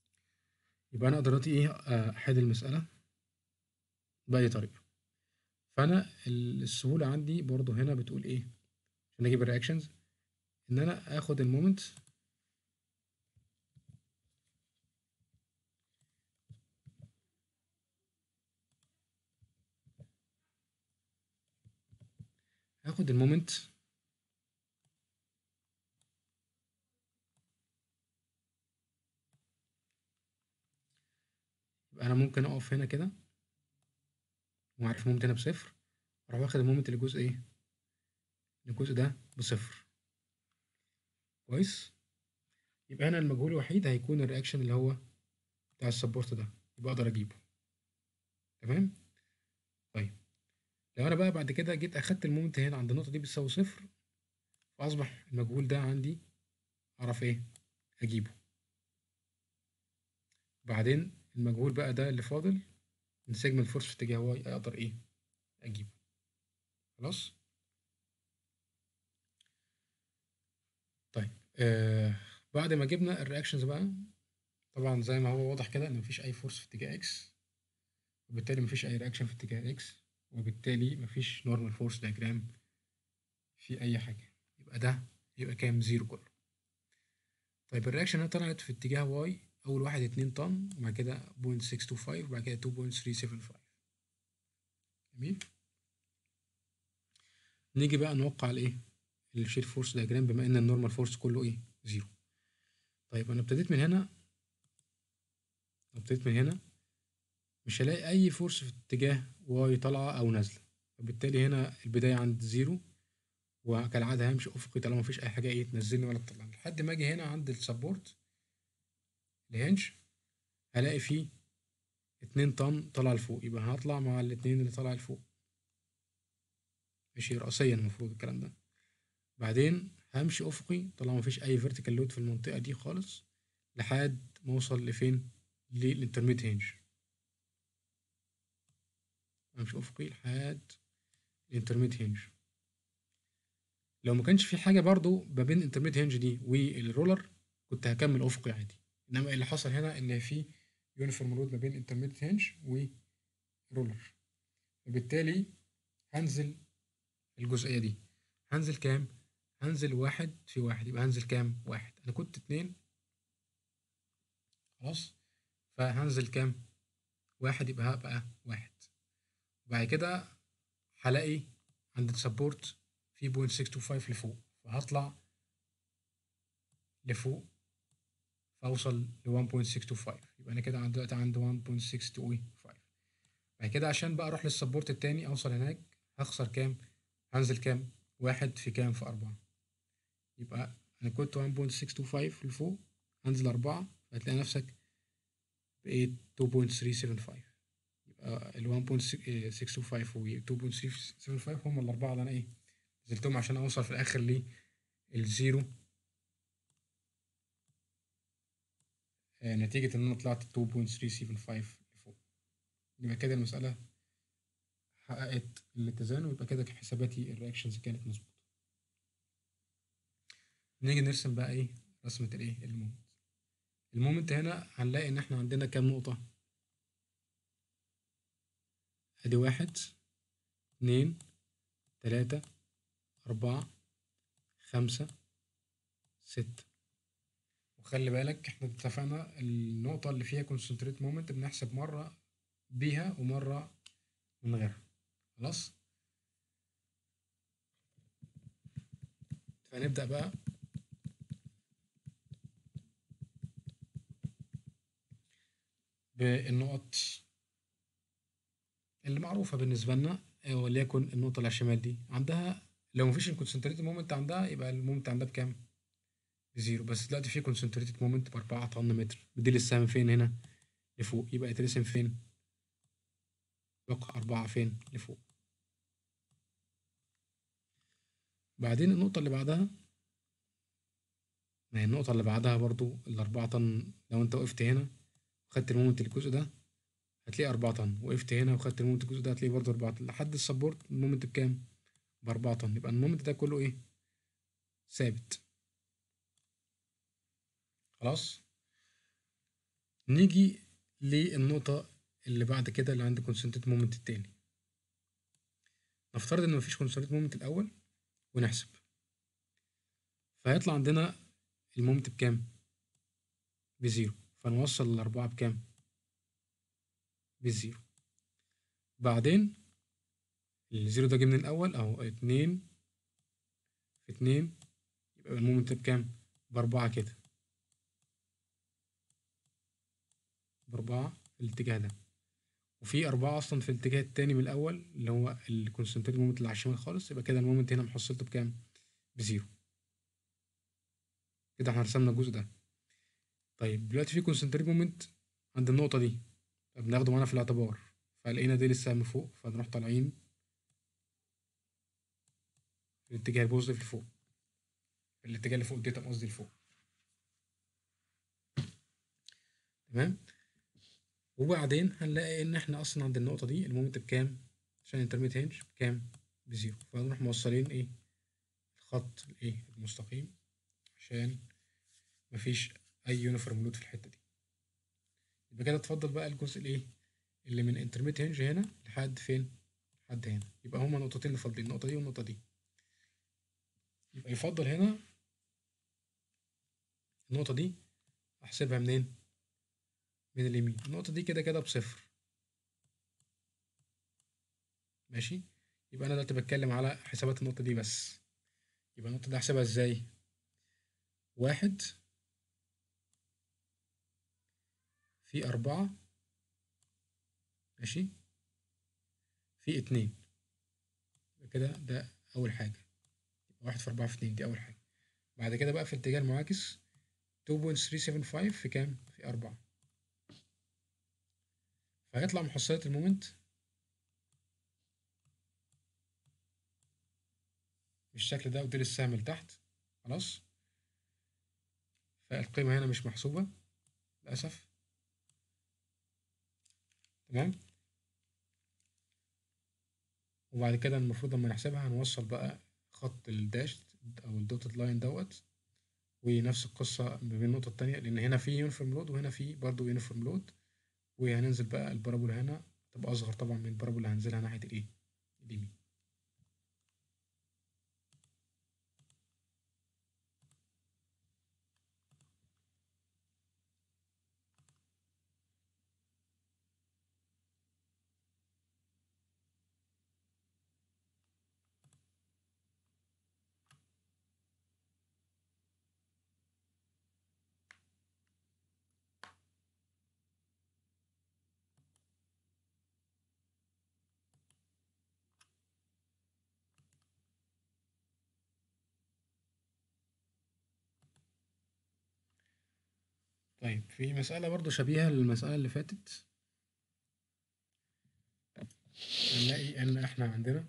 يبقى أنا أقدر دلوقتي ايه أحل المسألة بأي طريقة فانا ال- السهوله عندي برضو هنا بتقول ايه عشان اجيب الرياكشنز ان انا اخد المومنت هاخد المومنت يبقى انا ممكن اقف هنا كده وعارف المومنت هنا بصفر اروح واخد المومنت للجزء ايه الجزء ده بصفر كويس يبقى هنا المجهول الوحيد هيكون الرياكشن اللي هو بتاع السبورت ده يبقى اقدر اجيبه تمام طيب لو انا بقى بعد كده جيت اخدت المومنت هنا عند النقطه دي بتساوي صفر فاصبح المجهول ده عندي اعرف ايه اجيبه بعدين المجهول بقى ده اللي فاضل من سيجما الفورس في اتجاه واي اقدر ايه اجيبه خلاص طيب آه بعد ما جبنا الرياكشنز بقى طبعا زي ما هو واضح كده ان مفيش اي فورس في اتجاه اكس وبالتالي مفيش اي رياكشن في اتجاه اكس وبالتالي مفيش نورمال فورس دياجرام في اي حاجه يبقى ده يبقى كام زيرو كله طيب الرياكشن هنا طلعت في اتجاه واي اول واحد اتنين طن وبعد كده 0.625 وبعد كده 2.375 جميل نيجي بقى نوقع الايه الشير فورس دياجرام بما ان النورمال فورس كله ايه زيرو طيب انا ابتديت من هنا ابتديت من هنا مش هلاقي اي فورس في اتجاه واي طالعه او نازله فبالتالي هنا البدايه عند زيرو وكالعاده همشي افقي طالما مفيش اي حاجه ايه تنزلني ولا تطلعني لحد ما اجي هنا عند السبورت الهنج هلاقي فيه اتنين طن طالع لفوق يبقى هطلع مع الاتنين اللي طالع لفوق ماشي رأسيا المفروض الكلام ده بعدين همشي افقي طالما مفيش اي فيرتيكال لود في المنطقه دي خالص لحد ما اوصل لفين للانترميت هنج امشي افقي لحد الانترميت هنج لو ما كانش في حاجه برضو ما بين الانترميت هنج دي والرولر كنت هكمل افقي عادي انما اللي حصل هنا ان في يونيفورم لود ما بين انترميت هنج ورولر وبالتالي هنزل الجزئيه دي هنزل كام هنزل واحد في واحد يبقى هنزل كام واحد انا كنت اتنين خلاص فهنزل كام واحد يبقى هبقى واحد وبعد كده هلاقي عند السبورت في بوينت 625 لفوق فهطلع لفوق فاوصل ل 1.625 يبقى انا كده عند دلوقتي عند 1.625 بعد كده عشان بقى اروح للسبورت التاني اوصل هناك هخسر كام هنزل كام واحد في كام في أربعة يبقى أنا كنت 1.625 لفوق هنزل أربعة هتلاقي نفسك بقيت 2.375 يبقى ال 1.625 و 2.375 هم الأربعة اللي أنا إيه نزلتهم عشان أوصل في الآخر للزيرو نتيجة إن أنا طلعت 2.375 لفوق يبقى كده المسألة حققت الاتزان ويبقى كده حساباتي الرياكشنز كانت مظبوطة نيجي نرسم بقى ايه رسمة الايه المومنت المومنت هنا هنلاقي ان احنا عندنا كام نقطة ادي واحد اتنين تلاتة اربعة خمسة ستة وخلي بالك احنا اتفقنا النقطة اللي فيها كونسنتريت مومنت بنحسب مرة بيها ومرة من غيرها خلاص فنبدأ بقى بالنقط اللي معروفة بالنسبة لنا وليكن النقطة اللي على الشمال دي عندها لو مفيش الكونسنتريتد مومنت عندها يبقى المومنت عندها بكام؟ بزيرو بس دلوقتي في كونسنتريتد مومنت بأربعة طن متر بديل السهم فين هنا؟ لفوق يبقى يترسم فين؟ بقى أربعة فين؟ لفوق بعدين النقطة اللي بعدها ما هي النقطة اللي بعدها برضو الأربعة طن لو أنت وقفت هنا وخدت المومنت الجزء ده هتلاقي أربعة طن وقفت هنا وخدت المومنت الجزء ده هتلاقي برضو أربعة طن لحد السبورت المومنت بكام؟ بأربعة طن يبقى المومنت ده كله إيه؟ ثابت خلاص نيجي للنقطة اللي بعد كده اللي عند كونسنتريت مومنت التاني نفترض ان مفيش كونسنتريت مومنت الاول ونحسب فهيطلع عندنا المومنت بكام بزيرو فنوصل الأربعة بكام بالزيرو بعدين الزيرو ده جه من الأول أهو اتنين في اتنين يبقى المومنت بكام بأربعة كده بأربعة في الاتجاه ده وفي أربعة أصلا في الاتجاه التاني من الأول اللي هو الكونسنتريت مومنت اللي على الشمال خالص يبقى كده المومنت هنا محصلته بكام بزيرو كده احنا رسمنا الجزء ده طيب دلوقتي في كونسنتريت مومنت عند النقطة دي بناخده معانا في الاعتبار فلقينا ديل السهم فوق فنروح طالعين في الاتجاه البوزيتيف لفوق في الاتجاه اللي فوق الداتا قصدي لفوق تمام وبعدين هنلاقي ان احنا اصلا عند النقطة دي المومنت بكام عشان انترميت هنج بكام بزيرو فهنروح موصلين ايه الخط الايه المستقيم عشان مفيش اي يونيفورم لود في الحتة دي يبقى كده اتفضل بقى الجزء الايه اللي من انترميت هنج هنا لحد فين لحد هنا يبقى هما نقطتين اللي فاضلين النقطة دي والنقطة دي يبقى يفضل هنا النقطة دي أحسبها منين؟ من اليمين النقطة دي كده كده بصفر ماشي يبقى أنا دلوقتي بتكلم على حسابات النقطة دي بس يبقى النقطة دي أحسبها إزاي؟ واحد في أربعة ماشي في اتنين يبقى كده ده أول حاجة يبقى واحد في أربعة في اتنين دي أول حاجة بعد كده بقى في الاتجاه المعاكس 2.375 في كام؟ في أربعة فهيطلع محصلة المومنت بالشكل ده وديل السهم لتحت خلاص فالقيمة هنا مش محسوبة للأسف تمام وبعد كده المفروض لما نحسبها هنوصل بقى خط الداش أو الدوتد لاين دوت ونفس القصة ما بين النقطة التانية لأن هنا في يونيفورم لود وهنا في برضه يونيفورم لود وهننزل بقى البارابولا هنا تبقى أصغر طبعا من البارابولا اللي هنزلها ناحية الإيه؟ اليمين طيب في مسألة برضو شبيهة للمسألة اللي فاتت هنلاقي إن إحنا عندنا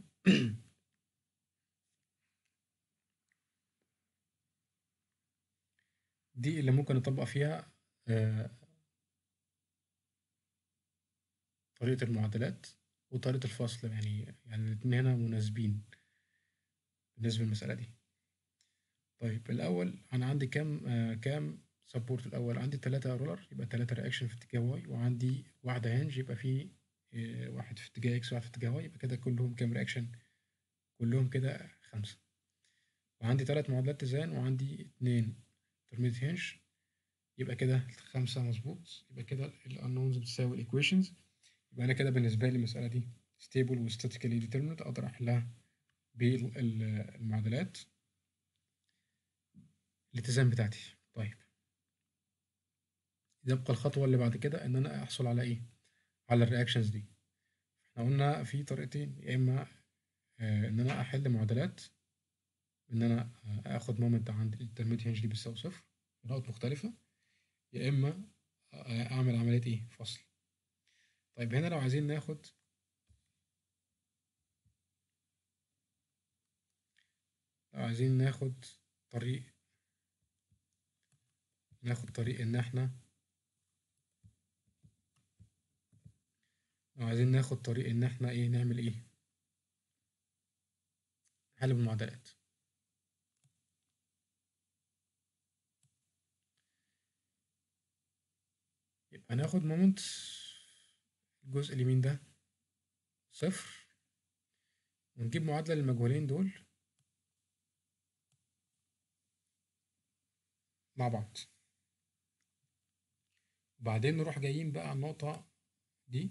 دي اللي ممكن نطبق فيها آه، طريقة المعادلات وطريقة الفصل يعني يعني الاتنين هنا مناسبين بالنسبة للمسألة دي طيب الأول أنا عندي كام آه كام سبورت الأول عندي تلاتة رولر يبقى تلاتة رياكشن في اتجاه واي وعندي واحدة هنج يبقى في آه، واحد في اتجاه اكس وواحد في اتجاه واي يبقى كده كلهم كام رياكشن كلهم كده خمسة وعندي تلات معادلات تزان وعندي اتنين ترميت هنج يبقى كده خمسة مظبوط يبقى كده الانونز بتساوي الايكويشنز يبقى انا كده بالنسبة لي المسألة دي ستيبل وستاتيكالي ديترمينت اقدر احلها بالمعادلات الاتزان بتاعتي طيب يبقى الخطوة اللي بعد كده إن أنا أحصل على إيه؟ على الرياكشنز دي إحنا قلنا في طريقتين يا إما آه، إن أنا أحل معادلات إن أنا آه، آخد مومنت عند الانترميت هنج دي بتساوي صفر في نقط مختلفة يا إما آه، أعمل عملية إيه؟ فصل طيب هنا لو عايزين ناخد لو عايزين ناخد طريق ناخد طريق إن إحنا لو عايزين ناخد طريق ان احنا ايه نعمل ايه حل المعادلات يبقى ناخد مومنت الجزء اليمين ده صفر ونجيب معادلة للمجهولين دول مع بعض وبعدين نروح جايين بقى على النقطة دي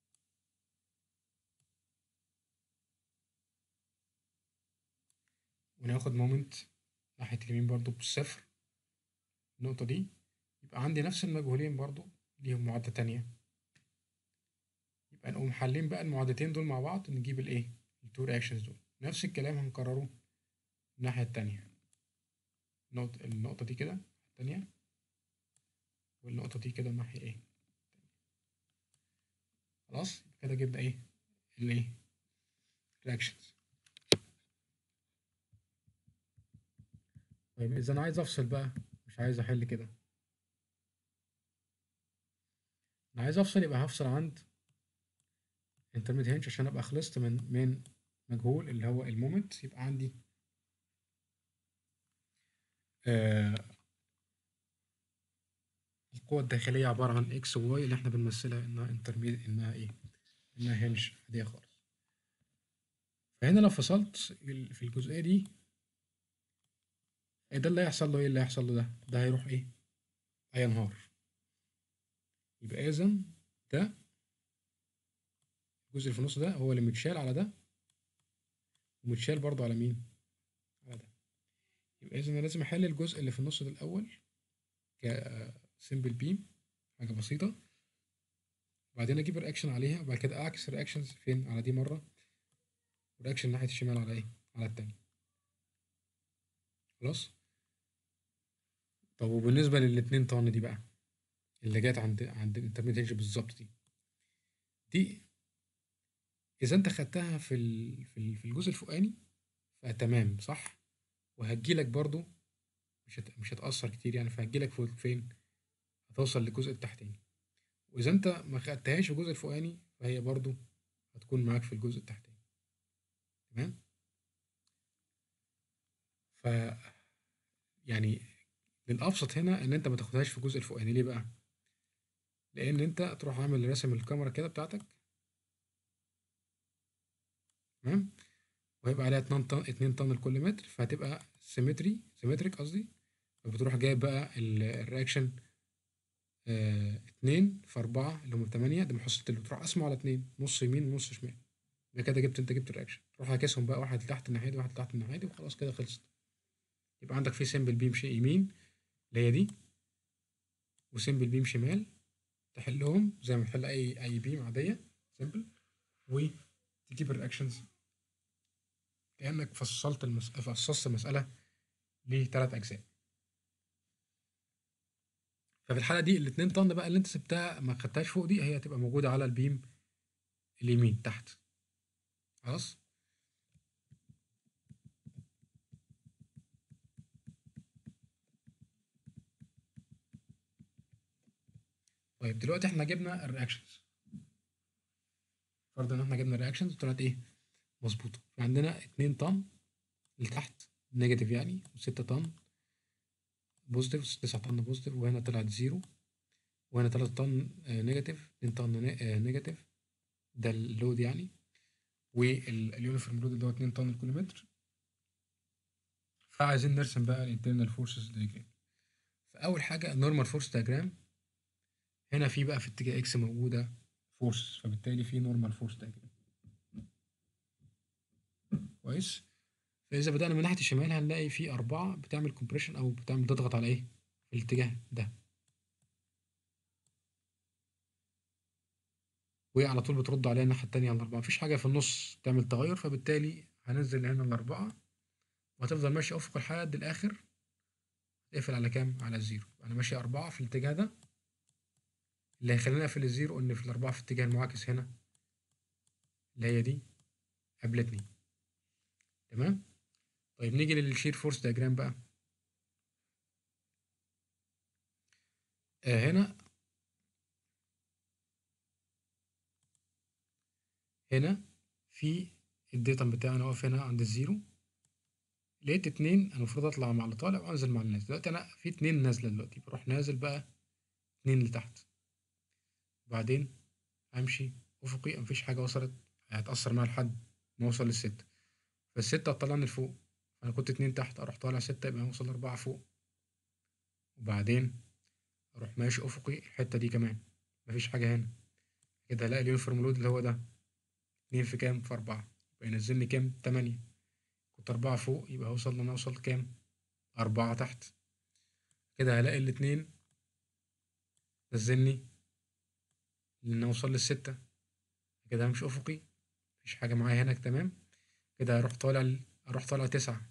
وناخد مومنت ناحية اليمين برضو بالصفر النقطة دي يبقى عندي نفس المجهولين برضو ليهم معادلة تانية يبقى نقوم حالين بقى المعادلتين دول مع بعض نجيب الايه التو رياكشنز دول نفس الكلام هنكرره الناحية التانية النقطة النقطة دي كده التانية والنقطة دي كده الناحية ايه خلاص كده جبنا ايه الايه رياكشنز طيب اذا انا عايز افصل بقى مش عايز احل كده انا عايز افصل يبقى هفصل عند انترميت هنج عشان ابقى خلصت من من مجهول اللي هو المومنت يبقى عندي آه القوة الداخلية عبارة عن اكس وواي اللي احنا بنمثلها انها انترميت انها ايه انها هنج عادية خالص فهنا لو فصلت في الجزئية دي ايه ده اللي هيحصل له ايه اللي هيحصل له ده ده هيروح ايه هينهار يبقى اذا ده الجزء اللي في النص ده هو اللي متشال على ده ومتشال برضه على مين على ده يبقى اذا انا لازم احل الجزء اللي في النص ده الاول كسمبل بيم حاجه بسيطه وبعدين اجيب الرياكشن عليها وبعد كده اعكس الرياكشنز فين على دي مره والرياكشن ناحيه الشمال على ايه على التاني خلاص طب وبالنسبه للاتنين طن دي بقى اللي جت عند عند الانترميديت بالظبط دي دي اذا انت خدتها في ال... في ال- في الجزء الفوقاني فتمام صح وهتجيلك برضو مش هت... مش هتأثر كتير يعني فهتجيلك فوق فين هتوصل للجزء التحتاني واذا انت ما خدتهاش في الجزء الفوقاني فهي برضو هتكون معاك في الجزء التحتاني تمام ف يعني للابسط هنا ان انت ما تاخدهاش في الجزء الفوقاني ليه بقى لان انت تروح عامل رسم الكاميرا كده بتاعتك تمام وهيبقى عليها 2 طن 2 طن لكل متر فهتبقى سيمتري سيمتريك قصدي فبتروح جايب بقى ال- الرياكشن آه، اتنين في أربعة اللي هم تمانية ده محصلة اللي بتروح قسمه على اتنين نص يمين ونص شمال يبقى كده جبت انت جبت الرياكشن تروح عاكسهم بقى واحد تحت الناحية دي واحد تحت الناحية دي وخلاص كده خلصت يبقى عندك في سيمبل بيم شيء يمين اللي هي دي وسيمبل بيم شمال تحلهم زي ما تحل أي أي بيم عادية سيمبل وتجيب الرياكشنز كأنك فصلت المس... فصصت المسألة لثلاث أجزاء ففي الحالة دي الاتنين طن بقى اللي انت سبتها ما خدتهاش فوق دي هي هتبقى موجودة على البيم اليمين تحت خلاص طيب دلوقتي احنا جبنا الرياكشنز فرضا ان احنا جبنا الرياكشنز طلعت ايه مظبوطة في عندنا اتنين طن لتحت نيجاتيف يعني وستة طن بوزيتيف تسعة طن بوزيتيف وهنا طلعت زيرو وهنا تلاتة طن آه، نيجاتيف اتنين طن نا- آه، نيجاتيف ده اللود يعني واليونيفورم لود اللي هو اتنين طن لكل متر فعايزين نرسم بقى الانترنال فورسز ديجرام فأول حاجة النورمال فورس ديجرام هنا في بقى في اتجاه اكس موجودة فورس فبالتالي في نورمال فورس ديجرام كويس فإذا بدأنا من ناحية الشمال هنلاقي في أربعة بتعمل كومبريشن أو بتعمل تضغط على إيه؟ في الاتجاه ده وعلى طول بترد عليها الناحية التانية على الأربعة مفيش حاجة في النص تعمل تغير فبالتالي هننزل هنا الأربعة وهتفضل ماشي أفق لحد الآخر تقفل على كام؟ على الزيرو أنا ماشي أربعة في الاتجاه ده اللي هيخليني أقفل الزيرو إن في الأربعة في الاتجاه المعاكس هنا اللي هي دي قابلتني تمام؟ طيب نيجي للشير فورس دياجرام بقى آه هنا هنا في الديتم بتاعي انا واقف هنا عند الزيرو لقيت اتنين انا المفروض اطلع مع اللي طالع وانزل مع اللي نازل دلوقتي انا في اتنين نازله دلوقتي بروح نازل بقى اتنين لتحت وبعدين امشي افقي مفيش حاجه وصلت هتأثر معايا لحد ما اوصل للستة فالستة هتطلعني لفوق أنا كنت اتنين تحت أروح طالع ستة يبقى هوصل لأربعة فوق وبعدين أروح ماشي أفقي الحتة دي كمان مفيش حاجة هنا كده هلاقي اليونيفورم لود اللي هو ده اتنين في كام في أربعة يبقى ينزلني كام تمانية كنت أربعة فوق يبقى هوصل لما أوصل كام أربعة تحت كده هلاقي الاتنين نزلني لأن أوصل للستة كده همشي أفقي مفيش حاجة معايا هنا تمام كده هروح طالع أروح طالع تسعة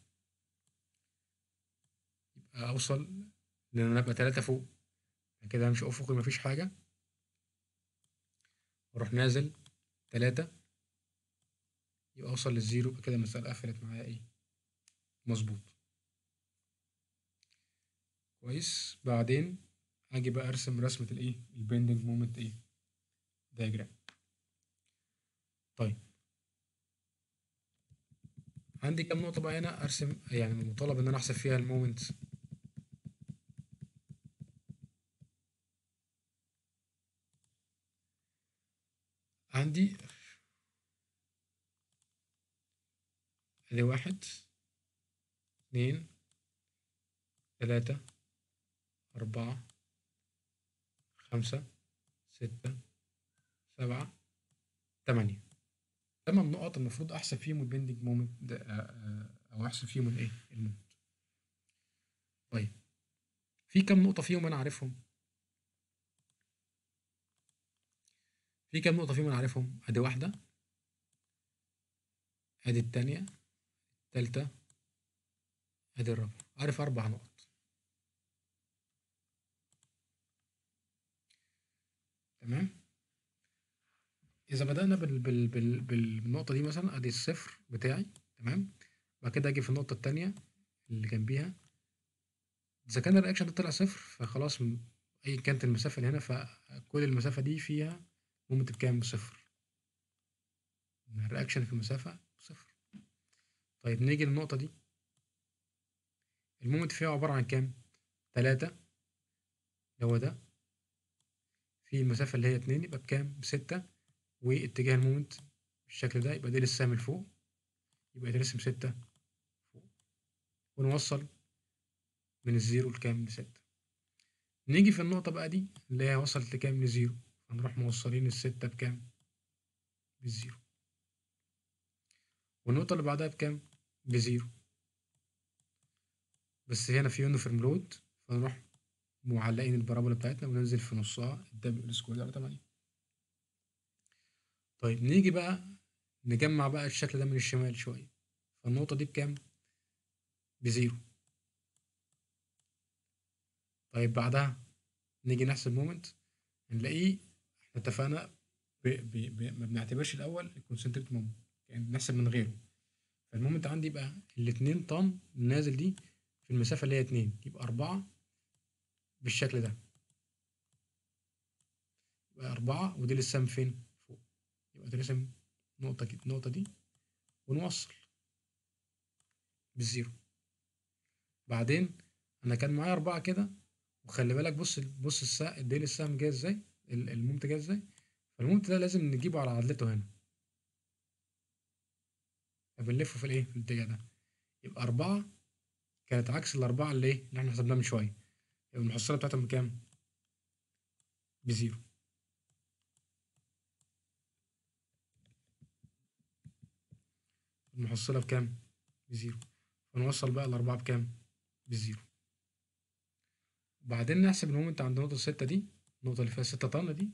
يبقى أوصل لأن أنا أبقى تلاتة فوق كده همشي أفقي مفيش حاجة وأروح نازل تلاتة يبقى أوصل للزيرو يبقى كده المسألة قفلت معايا إيه مظبوط كويس بعدين أجي بقى أرسم رسمة الإيه البندنج مومنت إيه دايجرام طيب عندي كام نقطة بقى هنا أرسم يعني مطالب إن أنا أحسب فيها المومنت عندي ادي واحد اتنين تلاتة أربعة خمسة ستة سبعة تمانية تمن نقط المفروض أحسب فيهم البندنج مومنت أو أحسب فيهم الإيه المومنت طيب في كام نقطة فيهم أنا عارفهم في كام نقطة فيهم أنا عارفهم أدي واحدة أدي التانية التالتة أدي الرابعة عارف أربع نقط تمام إذا بدأنا بال بال بال بالنقطة دي مثلا أدي الصفر بتاعي تمام بعد كده أجي في النقطة التانية اللي جنبيها إذا كان الرياكشن ده طلع صفر فخلاص أيا كانت المسافة اللي هنا فكل المسافة دي فيها مومنت بكام بصفر الرياكشن في المسافة صفر طيب نيجي للنقطة دي المومنت فيها عبارة عن كام؟ تلاتة اللي هو ده في المسافة اللي هي اتنين يبقى بكام؟ بستة واتجاه المومنت بالشكل ده يبقى دي للسهم لفوق يبقى يترسم ستة فوق ونوصل من الزيرو لكام؟ لستة نيجي في النقطة بقى دي اللي هي وصلت لكام؟ لزيرو هنروح موصلين الستة بكام؟ بالزيرو والنقطة اللي بعدها بكام؟ بزيرو بس هنا في يونيفورم لود فنروح معلقين البارابولا بتاعتنا وننزل في نصها الدبليو سكوير على تمانية طيب نيجي بقى نجمع بقى الشكل ده من الشمال شوية فالنقطة دي بكام؟ بزيرو طيب بعدها نيجي نحسب مومنت نلاقيه احنا اتفقنا ب... ب... ب... ما بنعتبرش الأول الكونسنتريت مومنت يعني بنحسب من غيره فالمومنت عندي يبقى الاتنين طن النازل دي في المسافة اللي هي اتنين يبقى أربعة بالشكل ده يبقى أربعة ودي للسهم فين؟ فوق يبقى ترسم نقطة كده النقطة دي ونوصل بالزيرو بعدين أنا كان معايا أربعة كده وخلي بالك بص بص السهم ديل السهم جاي ازاي المومنت جاي ازاي فالمومنت ده لازم نجيبه على عدلته هنا فبنلفه في الايه في الاتجاه ده يبقى أربعة كانت عكس الأربعة اللي ايه اللي احنا حسبناها من شوية يبقى المحصلة بتاعتهم بكام؟ بزيرو المحصلة بكام؟ بزيرو فنوصل بقى الأربعة بكام؟ بزيرو بعدين نحسب المومنت عند نقطة الستة دي النقطة اللي فيها ستة طن دي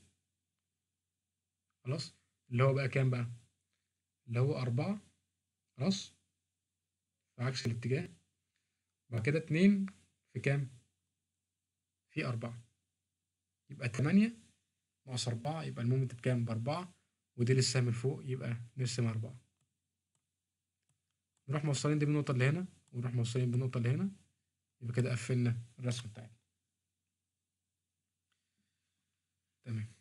خلاص اللي هو بقى كام بقى؟ اللي هو أربعة خلاص في عكس الاتجاه بعد كده اتنين في كام؟ في أربعة يبقى تمانية ناقص أربعة يبقى المومنت بكام؟ بأربعة ودي لسه من فوق يبقى نرسم أربعة نروح موصلين دي بالنقطة اللي هنا ونروح موصلين بالنقطة اللي هنا يبقى كده قفلنا الرسم بتاعنا تمام